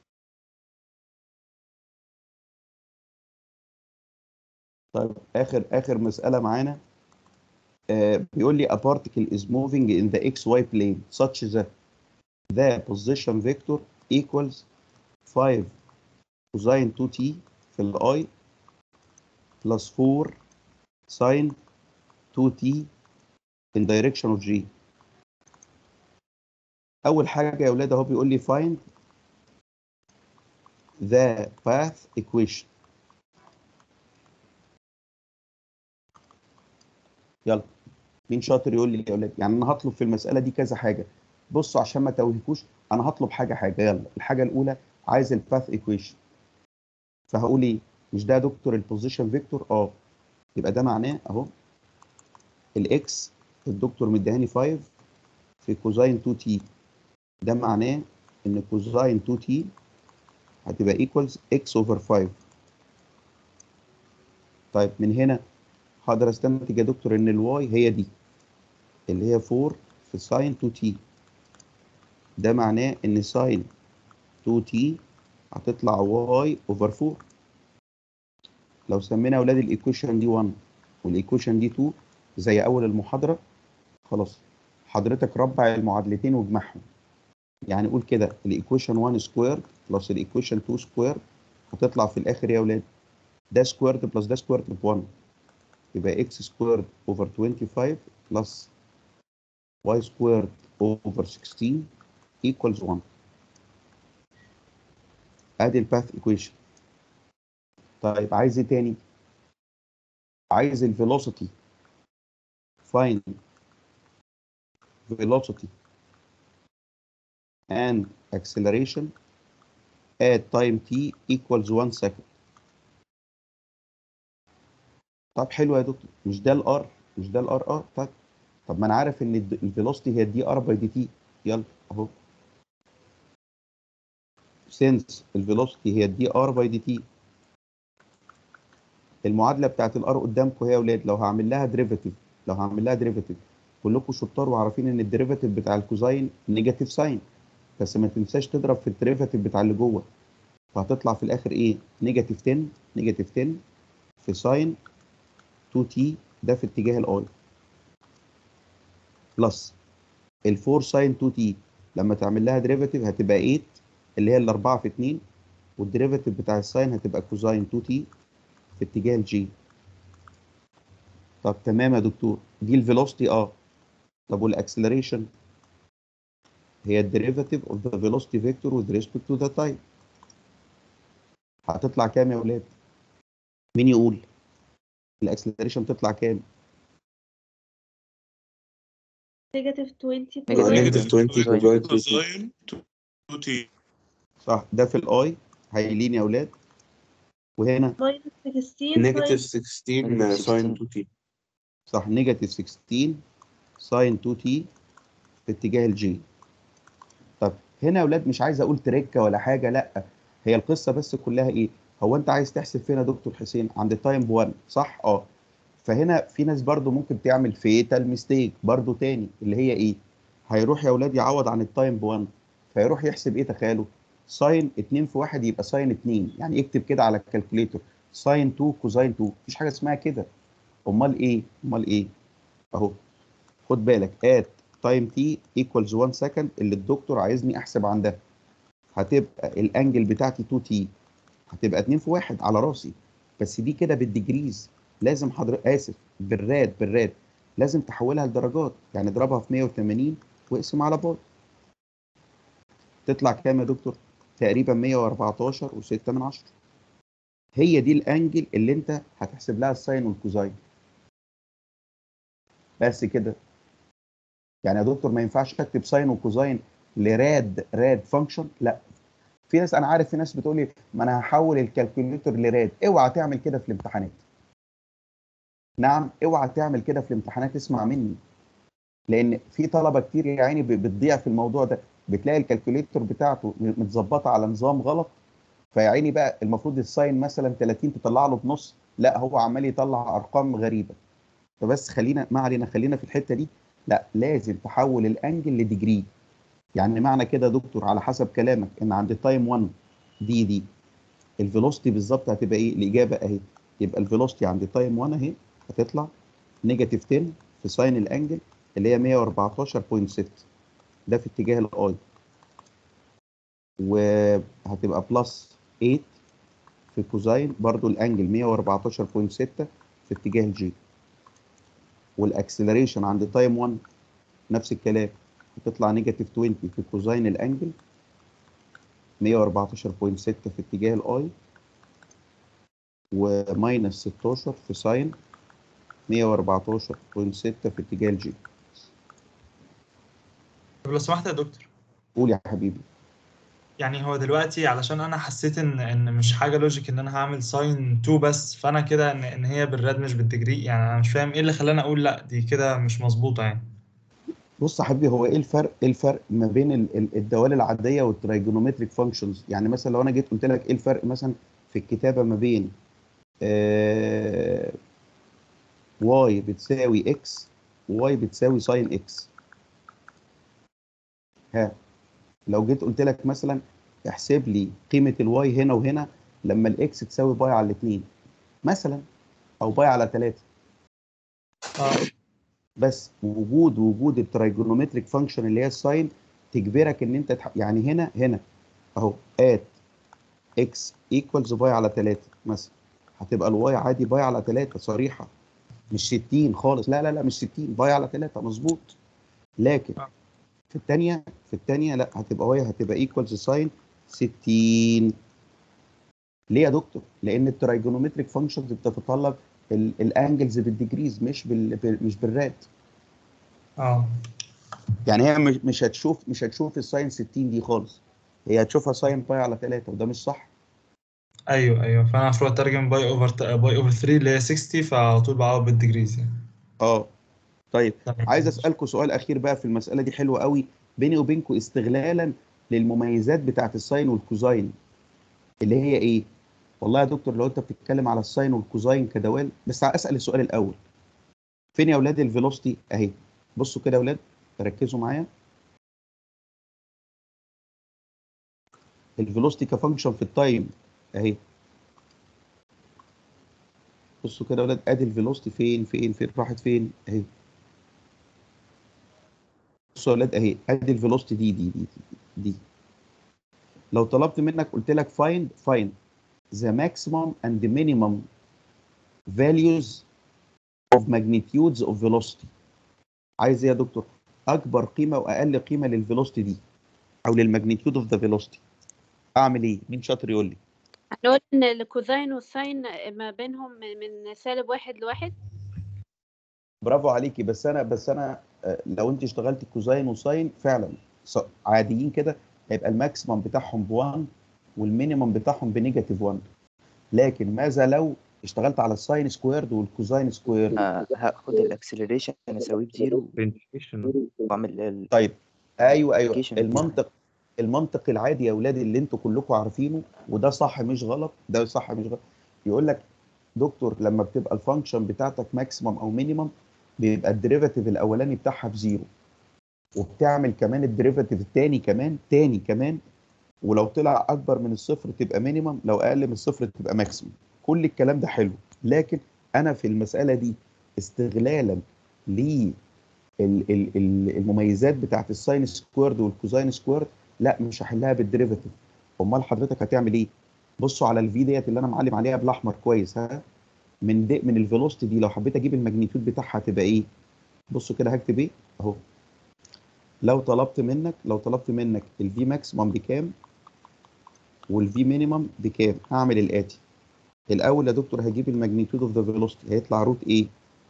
طيب اخر اخر مساله معانا آه بيقول لي a particle is moving in the xy plane such that the position vector equals 5 cosine 2t في ال i plus 4 sine 2t in direction of g اول حاجه يا اولاد اهو بيقول لي find the path equation يلا مين شاطر يقول لي يا اولاد يعني انا هطلب في المساله دي كذا حاجه بصوا عشان ما توهكوش انا هطلب حاجه حاجه يلا الحاجه الاولى عايز الباث ايكويشن فهقول ايه مش ده يا دكتور البوزيشن فيكتور اه يبقى ده معناه اهو الاكس الدكتور مديهاني 5 في كوزاين 2 تي ده معناه ان كوزاين 2 تي هتبقى ايكوالز اكس اوفر 5 طيب من هنا هقدر استنتج يا دكتور ان الواي هي دي اللي هي 4 في ساين 2 تي ده معناه ان ساين 2 تي هتطلع واي اوفر 4 لو سمينا اولاد الايكويشن دي 1 والايكويشن دي 2 زي اول المحاضره خلاص حضرتك ربع المعادلتين واجمعهم يعني قول كده الايكويشن 1 سكوير بلس الايكويشن 2 سكوير هتطلع في الاخر يا اولاد ده سكويرد بلس ده سكويرد ب 1 يبقى x سكويرد اوفر 25 بلس y سكويرد اوفر 16 equals 1 ادي الباث ايكويشن طيب عايز ايه تاني عايز الفيلوسيتي find velocity and acceleration at time t equals 1 second طب حلو يا دكتور مش ده الار مش ده الار اه طيب طب ما انا عارف ان الفيلوسيتي هي دي ار باي دي تي يلا اهو since الفيلوسيتي هي دي ار باي دي تي المعادله بتاعت الار قدامكم هي يا اولاد لو هعمل لها ديريفاتيف لو هعمل لها ديريفاتيف كلكم شطار وعارفين ان الديريفاتيف بتاع الكوزاين نيجاتيف ساين بس ما تنساش تضرب في الديريفاتيف بتاع اللي جوه فهتطلع في الاخر ايه نيجاتيف 10 نيجاتيف 10 في ساين 2 تي ده في اتجاه الاي بلس ال 4 ساين 2 تي لما تعمل لها ديريفاتيف هتبقى 8 اللي هي الاربعه في 2 والديريفاتيف بتاع الساين هتبقى كوزاين 2 تي في اتجاه الجي طب تمام يا دكتور دي الفيلوسيتي اه طب والاكسلريشن هي الديريفاتيف اوف ذا فيلوسيتي فيكتور with respect to the time هتطلع كام يا اولاد مين يقول الاكسلريشن تطلع كام نيجاتيف 20 نيجاتيف 20 كوزاين كوزاين 2 تي صح ده في الاي هايلين يا اولاد وهنا ماينس 16 نيجاتيف ساين 16 ساين 2 تي صح نيجاتيف 16 ساين 2 تي في اتجاه الجي طب هنا يا اولاد مش عايز اقول تركه ولا حاجه لا هي القصه بس كلها ايه هو انت عايز تحسب فين يا دكتور حسين عند التايم ب 1 صح اه فهنا في ناس برضو ممكن تعمل فيتال ميستيك برضو تاني اللي هي ايه هيروح يا اولاد يعوض عن التايم ب 1 فيروح يحسب ايه تخيلوا ساين 2 في 1 يبقى ساين 2 يعني اكتب كده على الكالكوليتور ساين 2 كوزاين 2 مفيش حاجه اسمها كده امال ايه امال ايه اهو خد بالك ات تايم تي ايكوالز 1 سكند اللي الدكتور عايزني احسب عندها هتبقى الانجل بتاعتي 2 تي هتبقى 2 في 1 على راسي بس دي كده بالديجريز لازم حضرتك اسف بالراد بالراد لازم تحولها لدرجات يعني اضربها في 180 واقسم على باي تطلع كام يا دكتور تقريبا 114 و6 من 10 هي دي الانجل اللي انت هتحسب لها الساين والكوزاين بس كده يعني يا دكتور ما ينفعش اكتب ساين وكوزاين لراد راد فانكشن لا في ناس انا عارف في ناس بتقول لي ما انا هحول الكالكوليتر لراد اوعى تعمل كده في الامتحانات نعم اوعى تعمل كده في الامتحانات اسمع مني لان في طلبه كتير يا عيني ب- بتضيع في الموضوع ده بتلاقي الكالكوليتر بتاعته متظبطه على نظام غلط فيا عيني بقى المفروض الساين مثلا 30 تطلع له بنص لا هو عمال يطلع ارقام غريبه فبس خلينا ما علينا خلينا في الحته دي لا لازم تحول الانجل لديجري يعني معنى كده يا دكتور على حسب كلامك ان عند تايم 1 دي دي الفيلوسيتي بالظبط هتبقى ايه الاجابه اهي يبقى الفيلوسيتي عند تايم 1 اهي هتطلع نيجاتيف 10 في ساين الانجل اللي هي 114.6 ده في اتجاه الاي وهتبقى بلس 8 في كوزاين برضو الانجل 114.6 في اتجاه الجي والاكسلريشن عند تايم 1 نفس الكلام هتطلع نيجاتيف 20 في كوزاين الانجل 114.6 في اتجاه الاي وماينس 16 في ساين 114.6 في اتجاه الجي طب لو سمحت يا دكتور قول يا حبيبي يعني هو دلوقتي علشان انا حسيت ان ان مش حاجه لوجيك ان انا هعمل ساين 2 بس فانا كده ان ان هي بالراد مش بالديجري يعني انا مش فاهم ايه اللي خلاني اقول لا دي كده مش مظبوطه يعني بص يا حبيبي هو ايه الفرق ايه الفرق ما بين ال- ال- الدوال العاديه والترايجونومتريك فانكشنز يعني مثلا لو انا جيت قلت لك ايه الفرق مثلا في الكتابه ما بين آه واي بتساوي اكس وواي بتساوي ساين اكس ها لو جيت قلت لك مثلا احسب لي قيمه الواي هنا وهنا لما الاكس تساوي باي على الاثنين مثلا او باي على ثلاثه بس وجود وجود الترايجونومتريك فانكشن اللي هي الساين تجبرك ان انت تح... يعني هنا هنا اهو ات اكس ايكوالز باي على 3 مثلا هتبقى الواي عادي باي على 3 صريحه مش 60 خالص لا لا لا مش 60 باي على 3 مظبوط لكن في الثانيه في الثانيه لا هتبقى واي هتبقى ايكوالز ساين 60 ليه يا دكتور؟ لان الترايجونومتريك فانكشنز بتتطلب ال- الانجلز بالديجريز مش بال... بال- مش بالرات اه يعني هي مش مش هتشوف مش هتشوف الساين 60 دي خالص هي هتشوفها ساين باي على 3 وده مش صح ايوه ايوه فانا المفروض اترجم باي اوفر باي اوفر 3 اللي هي 60 فعلى طول بعوض بالديجريز يعني اه طيب عايز اسالكم سؤال اخير بقى في المساله دي حلوه قوي بيني وبينكم استغلالا للمميزات بتاعه الساين والكوزاين اللي هي ايه والله يا دكتور لو انت بتتكلم على الساين والكوزاين كدوال بس اسال السؤال الاول فين يا اولاد الفيلوسيتي اهي بصوا كده يا اولاد ركزوا معايا الفيلوسيتي كفانكشن في التايم اهي بصوا كده يا اولاد ادي الفيلوسيتي فين فين فين راحت فين اهي بصوا يا اولاد اهي ادي الفيلوسيتي دي دي دي دي, دي. لو طلبت منك قلت لك find find the maximum and the minimum values of magnitudes of velocity عايز ايه يا دكتور اكبر قيمه واقل قيمه للفيلوسيتي دي او للماجنتيود اوف ذا فيلوسيتي اعمل ايه مين شاطر يقول لي هنقول ان الكوزاين والساين ما بينهم من من سالب واحد لواحد برافو عليكي بس انا بس انا آه، لو انت اشتغلت كوزاين وساين فعلا ص- عاديين كده هيبقى الماكسيمم بتاعهم ب1 والمينيمم بتاعهم بنيجاتيف 1 لكن ماذا لو اشتغلت على الساين سكويرد والكوزاين سكويرد آه، هاخد الاكسلريشن اساويه بزيرو واعمل ال- طيب ايوه ايوه application المنطق المنطق العادي يا اولاد اللي انتوا كلكم عارفينه وده صح مش غلط ده صح مش غلط يقول لك دكتور لما بتبقى الفانكشن بتاعتك ماكسيمم او مينيمم بيبقى الديريفاتيف الاولاني بتاعها بزيرو وبتعمل كمان الديريفاتيف الثاني كمان تاني كمان ولو طلع اكبر من الصفر تبقى مينيمم لو اقل من الصفر تبقى ماكسيمم كل الكلام ده حلو لكن انا في المساله دي استغلالا ل ال- ال- ال- المميزات بتاعت الساين سكويرد والكوزاين سكويرد لا مش هحلها بالديريفاتيف امال حضرتك هتعمل ايه بصوا على الفي ديت اللي انا معلم عليها بالاحمر كويس ها من دي من الفيلوسيتي دي لو حبيت اجيب الماجنتيود بتاعها هتبقى ايه بصوا كده هكتب ايه اهو لو طلبت منك لو طلبت منك الفي ماكسيمم بكام والفي مينيمم بكام هعمل الاتي الاول يا دكتور هجيب الماجنتيود اوف ذا فيلوسيتي هيطلع روت ايه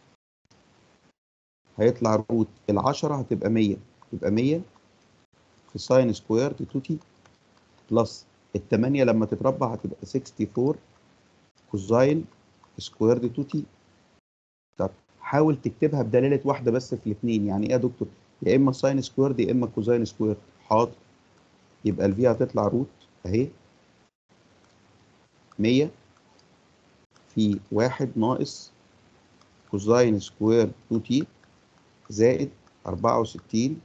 هيطلع روت ال10 هتبقى 100 يبقى 100 في ساين سكوير توتي بلس التمانية لما تتربع هتبقى 64 كوزاين سكويرد 2 تي طب حاول تكتبها بدلالة واحدة بس في الاثنين يعني ايه يا دكتور يا اما ساين سكويرد يا اما كوزاين سكويرد حاضر يبقى الفي هتطلع روت اهي 100 في واحد ناقص كوزاين سكوير 2 تي زائد 64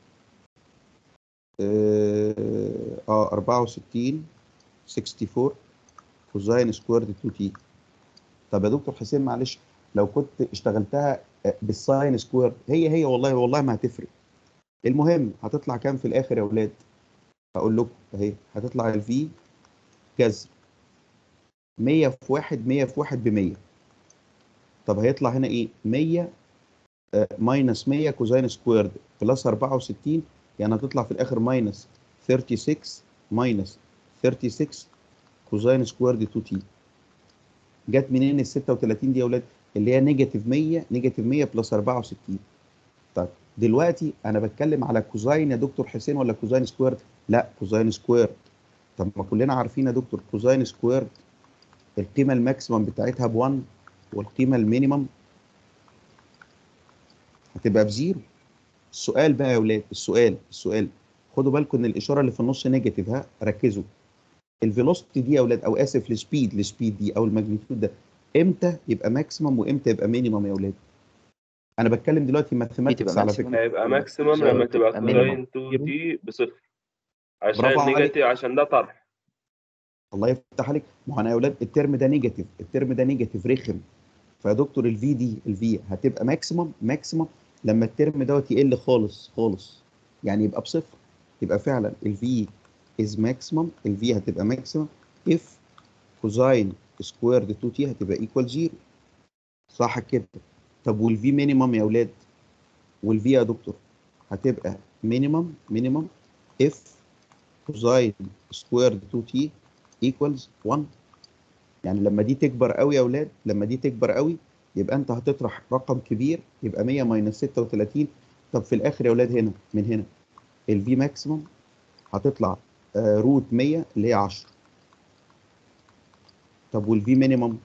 اه آه، 64 64 كوزاين سكويرد 2 تي طب يا دكتور حسين معلش لو كنت اشتغلتها آه، بالساين سكوير هي هي والله والله ما هتفرق المهم هتطلع كام في الاخر يا اولاد هقول لكم اهي هتطلع الفي جذر 100 في 1 100 في 1 ب 100 طب هيطلع هنا ايه 100 ماينس 100 كوزين سكويرد بلس 64 يعني هتطلع في الاخر ماينس 36 ماينس 36 كوزين سكويرد 2 تي جت منين ال 36 دي يا اولاد اللي هي نيجاتيف 100 نيجاتيف 100 بلس 64 طيب دلوقتي انا بتكلم على كوزين يا دكتور حسين ولا كوزين سكويرد لا كوزين سكويرد طب ما كلنا عارفين يا دكتور كوزين سكويرد القيمه الماكسيمم بتاعتها ب 1 والقيمه المينيمم هتبقى بزيرو السؤال بقى يا اولاد السؤال السؤال خدوا بالكم ان الاشاره اللي في النص نيجاتيف ها ركزوا الفيلوسيتي دي يا اولاد او اسف السبيد السبيد دي او الماجنتيود ده امتى يبقى ماكسيمم وامتى يبقى مينيمم يا اولاد انا بتكلم دلوقتي ماثيماتكس على فكره هيبقى ماكسيمم لما تبقى كوزين 2 تي بصفر عشان برافو عليك. نيجاتيف عشان ده طرح الله يفتح عليك ما هو انا يا اولاد الترم ده نيجاتيف الترم ده نيجاتيف رخم فيا دكتور الفي دي الفي هتبقى ماكسيمم ماكسيمم لما الترم دوت يقل خالص خالص يعني يبقى بصفر يبقى فعلا الفي از ماكسيمم الفي هتبقى ماكسيمم اف كوزاين سكويرد 2 تي هتبقى ايكوال زيرو صح كده طب والفي مينيمم يا اولاد والفي يا دكتور هتبقى مينيمم مينيمم اف كوزاين سكويرد 2 تي ايكوالز 1 يعني لما دي تكبر قوي يا اولاد لما دي تكبر قوي يبقى انت هتطرح رقم كبير يبقى 100 ماينس 36 طب في الاخر يا اولاد هنا من هنا الفي ماكسيمم هتطلع آه روت 100 اللي هي 10 طب والفي مينيمم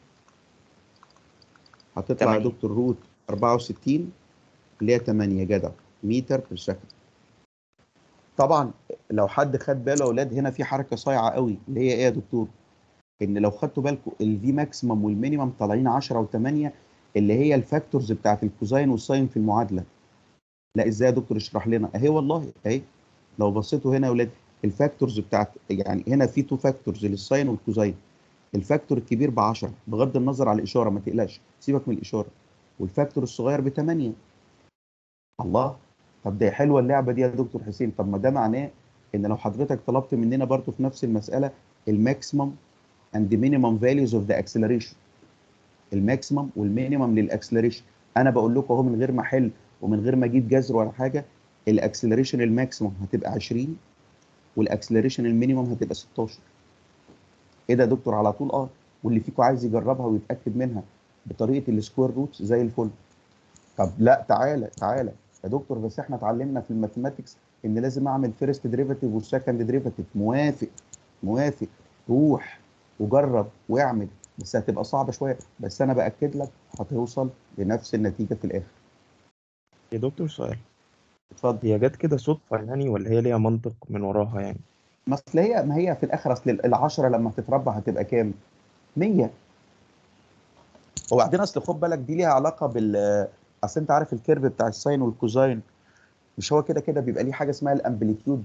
هتطلع يا دكتور روت 64 اللي هي 8 جدع متر بير سكند طبعا لو حد خد باله يا اولاد هنا في حركه صايعه قوي اللي هي ايه يا دكتور ان لو خدتوا بالكم الفي ماكسيمم والمينيمم طالعين 10 و8 اللي هي الفاكتورز بتاعت الكوزاين والساين في المعادله لا ازاي يا دكتور اشرح لنا اهي والله اهي لو بصيتوا هنا يا اولاد الفاكتورز بتاعت يعني هنا في تو فاكتورز للساين والكوزاين الفاكتور الكبير ب 10 بغض النظر على الاشاره ما تقلقش سيبك من الاشاره والفاكتور الصغير ب 8 الله طب ده حلوه اللعبه دي يا دكتور حسين طب ما ده معناه ان لو حضرتك طلبت مننا برضو في نفس المساله الماكسيمم اند مينيمم فاليوز اوف ذا اكسلريشن الماكسيمم والمينيمم للاكسلريشن انا بقول لكم اهو من غير ما احل ومن غير ما اجيب جذر ولا حاجه الاكسلريشن الماكسيمم هتبقى 20 والاكسلريشن المينيمم هتبقى 16 ايه ده يا دكتور على طول اه واللي فيكم عايز يجربها ويتاكد منها بطريقه السكوير روت زي الفل طب لا تعالى تعالى يا دكتور بس احنا اتعلمنا في الماثيماتكس ان لازم اعمل فيرست ديريفاتيف وسكند ديريفاتيف موافق موافق روح وجرب واعمل بس هتبقى صعبه شويه بس انا باكد لك هتوصل لنفس النتيجه في الاخر يا دكتور سؤال اتفضل هي جت كده صدفة يعني ولا هي ليها منطق من وراها يعني ما اصل هي ما هي في الاخر اصل ال10 لما تتربى هتبقى كام 100 وبعدين اصل خد بالك دي ليها علاقه بال اصل انت عارف الكيرف بتاع الساين والكوزاين مش هو كده كده بيبقى ليه حاجه اسمها الامبليتيود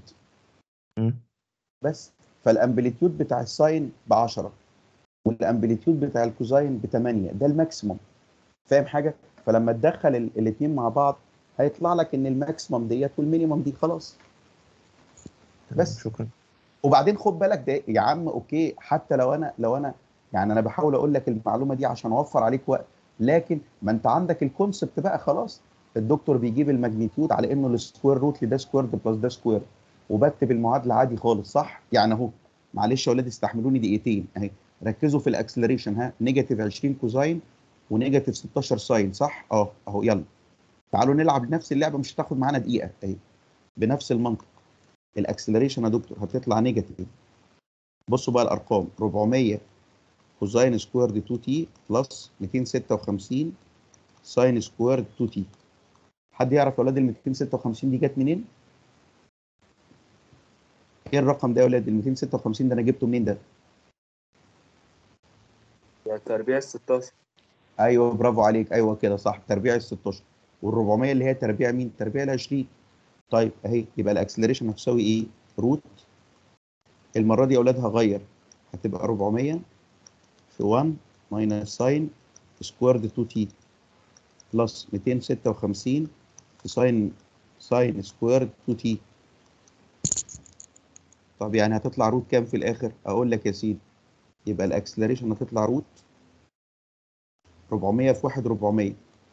بس فالامبليتيود بتاع الساين ب 10 والامبليتيود بتاع الكوزاين ب 8 ده الماكسيموم فاهم حاجه فلما تدخل الاثنين مع بعض هيطلع لك ان الماكسيمم ديت والمينيمم دي خلاص بس شكرا وبعدين خد بالك ده يا عم اوكي حتى لو انا لو انا يعني انا بحاول اقول لك المعلومه دي عشان اوفر عليك وقت لكن ما انت عندك الكونسبت بقى خلاص الدكتور بيجيب الماجنتيود على انه السكوير روت لده سكوير بلس ده سكوير وبكتب المعادله عادي خالص صح يعني اهو معلش يا اولاد استحملوني دقيقتين اهي ركزوا في الاكسلريشن ها نيجاتيف 20 كوزاين ونيجاتيف 16 ساين صح اه اهو يلا تعالوا نلعب نفس اللعبه مش هتاخد معانا دقيقه اهي بنفس المنطق الاكسلريشن يا دكتور هتطلع نيجاتيف بصوا بقى الارقام 400 كوزاين سكويرد 2 تي بلس 256 ساين سكويرد 2 تي حد يعرف يا اولاد ال 256 دي جت منين؟ ايه الرقم ده يا اولاد ال 256 ده انا جبته منين ده؟ يعني تربيع ال 16 ايوه برافو عليك ايوه كده صح تربيع ال 16 وال 400 اللي هي تربيع مين؟ تربيع ال 20 طيب اهي يبقى الاكسلريشن هتساوي ايه؟ روت المره دي يا اولاد هغير هتبقى 400 في 1 ماينس ساين سكويرد 2 تي بلس 256 في ساين ساين سكويرد 2 تي طب يعني هتطلع روت كام في الاخر؟ اقول لك يا سيدي يبقى الاكسلريشن هتطلع روت 400 في 1 400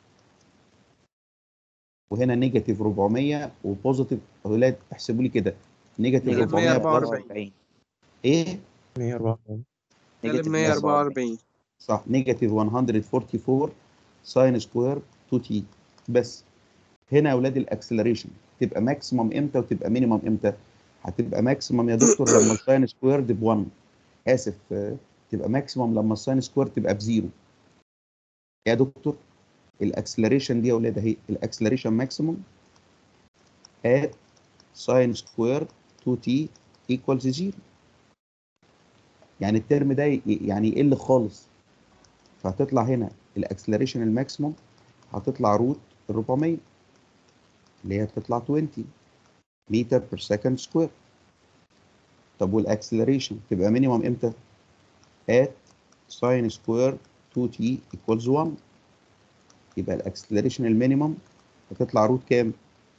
وهنا نيجاتيف 400 وبوزيتيف اولاد احسبوا لي كده نيجاتيف 400 بلس 144 ايه 144 سالب 144 صح نيجاتيف 144 ساين سكوير 2 تي بس هنا يا اولاد الاكسلريشن تبقى ماكسيمم امتى وتبقى مينيمم امتى هتبقى ماكسيمم يا دكتور لما الساين سكوير ب 1 اسف آه، تبقى ماكسيمم لما الساين سكوير تبقى بزيرو يا دكتور الاكسلريشن دي يا اولاد اهي الاكسلريشن ماكسيمم at ساين سكوير 2 تي ايكوالز 0 يعني الترم ده ي- يعني يقل خالص فهتطلع هنا الاكسلريشن الماكسيموم هتطلع روت 400 اللي هي هتطلع 20 متر بير سكند سكوير طب والاكسلريشن تبقى مينيمم امتى؟ at ساين سكوير 2 تي equals 1 يبقى الاكسلريشن المينيمم هتطلع روت كام؟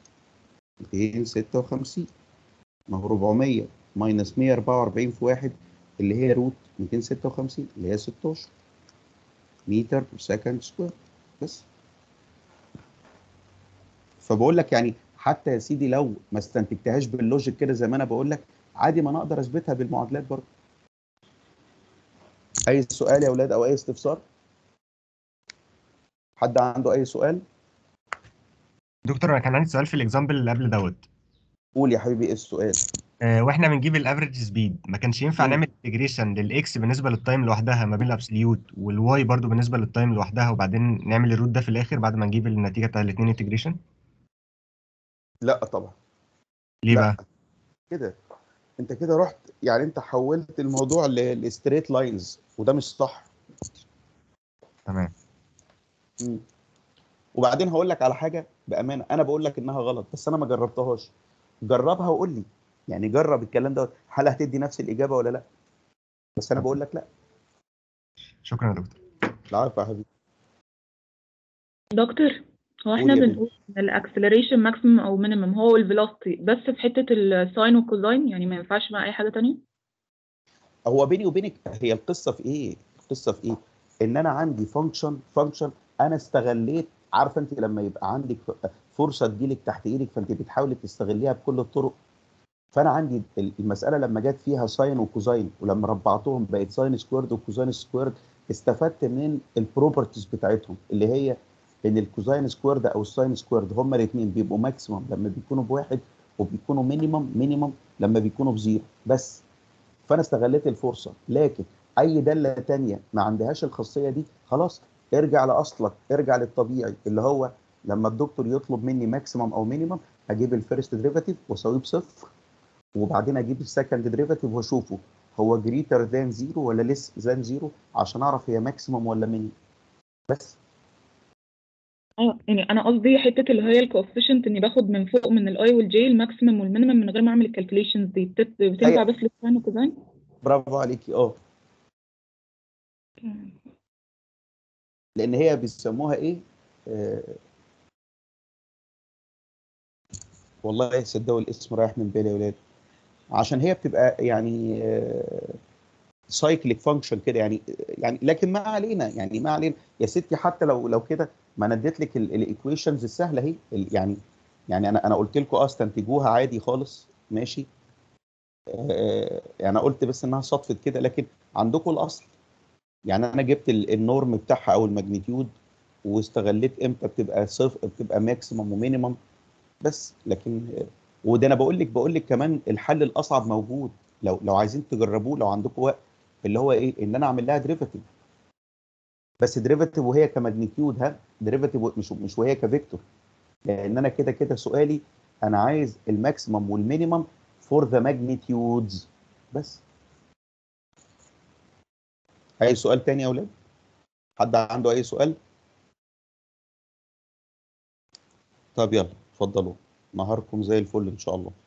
256 ما هو 400 ماينس 144 في 1 اللي هي روت 256 اللي هي 16 متر بير سكند سكوير بس فبقول لك يعني حتى يا سيدي لو ما استنتجتهاش باللوجيك كده زي ما انا بقول لك عادي ما انا اقدر اثبتها بالمعادلات برضه اي سؤال يا اولاد او اي استفسار حد عنده اي سؤال دكتور انا كان عندي سؤال في الاكزامبل اللي قبل دوت قول يا حبيبي ايه السؤال آه، واحنا بنجيب الافريج سبيد ما كانش ينفع مم. نعمل انتجريشن للاكس بالنسبه للتايم لوحدها ما بين الابسوليوت والواي برضو بالنسبه للتايم لوحدها وبعدين نعمل الروت ده في الاخر بعد ما نجيب النتيجه بتاع الاثنين انتجريشن لا طبعا ليه لا. بقى كده انت كده رحت يعني انت حولت الموضوع لستريت لاينز وده مش صح تمام مم. وبعدين هقول لك على حاجه بامانه انا بقول لك انها غلط بس انا ما جربتهاش جربها وقول لي يعني جرب الكلام دوت هل هتدي نفس الاجابه ولا لا بس انا بقول لك لا شكرا يا دكتور العفو يا حبيبي دكتور هو احنا قول يا بنقول ان الاكسلريشن ماكسيمم او مينيمم هو الفيلوسيتي بس في حته الساين والكوزاين يعني ما ينفعش مع اي حاجه تانية هو بيني وبينك هي القصه في ايه القصه في ايه ان انا عندي فانكشن فانكشن انا استغليت عارفه انت لما يبقى عندك فرصه تجيلك تحت ايدك فانت بتحاولي تستغليها بكل الطرق فانا عندي المساله لما جت فيها ساين وكوزاين ولما ربعتهم بقت ساين سكويرد وكوزاين سكويرد استفدت من البروبرتيز بتاعتهم اللي هي ان الكوزاين سكويرد او الساين سكويرد هما الاثنين بيبقوا ماكسيمم لما بيكونوا بواحد وبيكونوا مينيمم مينيمم لما بيكونوا بزيرو بس فانا استغليت الفرصه لكن اي داله تانية ما عندهاش الخاصيه دي خلاص ارجع لاصلك ارجع للطبيعي اللي هو لما الدكتور يطلب مني ماكسيمم او مينيمم اجيب الفيرست ديريفاتيف واساويه بصفر وبعدين اجيب السكند ديريفاتيف واشوفه هو جريتر ذان زيرو ولا ليس ذان زيرو عشان اعرف هي ماكسيمم ولا مينيمم بس اه يعني انا قصدي حته اللي هي الكوفيشنت اني باخد من فوق من الاي والجي الماكسيمم والمينيمم من غير ما اعمل الكالكوليشنز دي بتت- بتنفع أيوة. بس للساين والكوزاين برافو عليكي اه لان هي بيسموها ايه آه والله صدقوا الاسم رايح من بالي يا ولاد عشان هي بتبقى يعني سايكليك فانكشن كده يعني يعني لكن ما علينا يعني ما علينا يا ستي حتى لو لو كده ما انا اديت لك الايكويشنز السهله اهي ال- يعني يعني انا انا قلت لكم اه استنتجوها عادي خالص ماشي آه يعني انا قلت بس انها صدفت كده لكن عندكم الاصل يعني انا جبت ال- النورم بتاعها او الماجنتيود واستغليت امتى بتبقى صفر بتبقى ماكسيمم ومينيمم بس لكن وده انا بقول لك بقول لك كمان الحل الاصعب موجود لو لو عايزين تجربوه لو عندكم وقت اللي هو ايه ان انا اعمل لها ديريفاتيف بس ديريفاتيف وهي كماجنتيود ها ديريفاتيف مش مش وهي كفيكتور لان انا كده كده سؤالي انا عايز الماكسيمم والمينيمم فور ذا ماجنتيودز بس اي سؤال تاني يا اولاد حد عنده اي سؤال طب يلا اتفضلوا نهاركم زي الفل ان شاء الله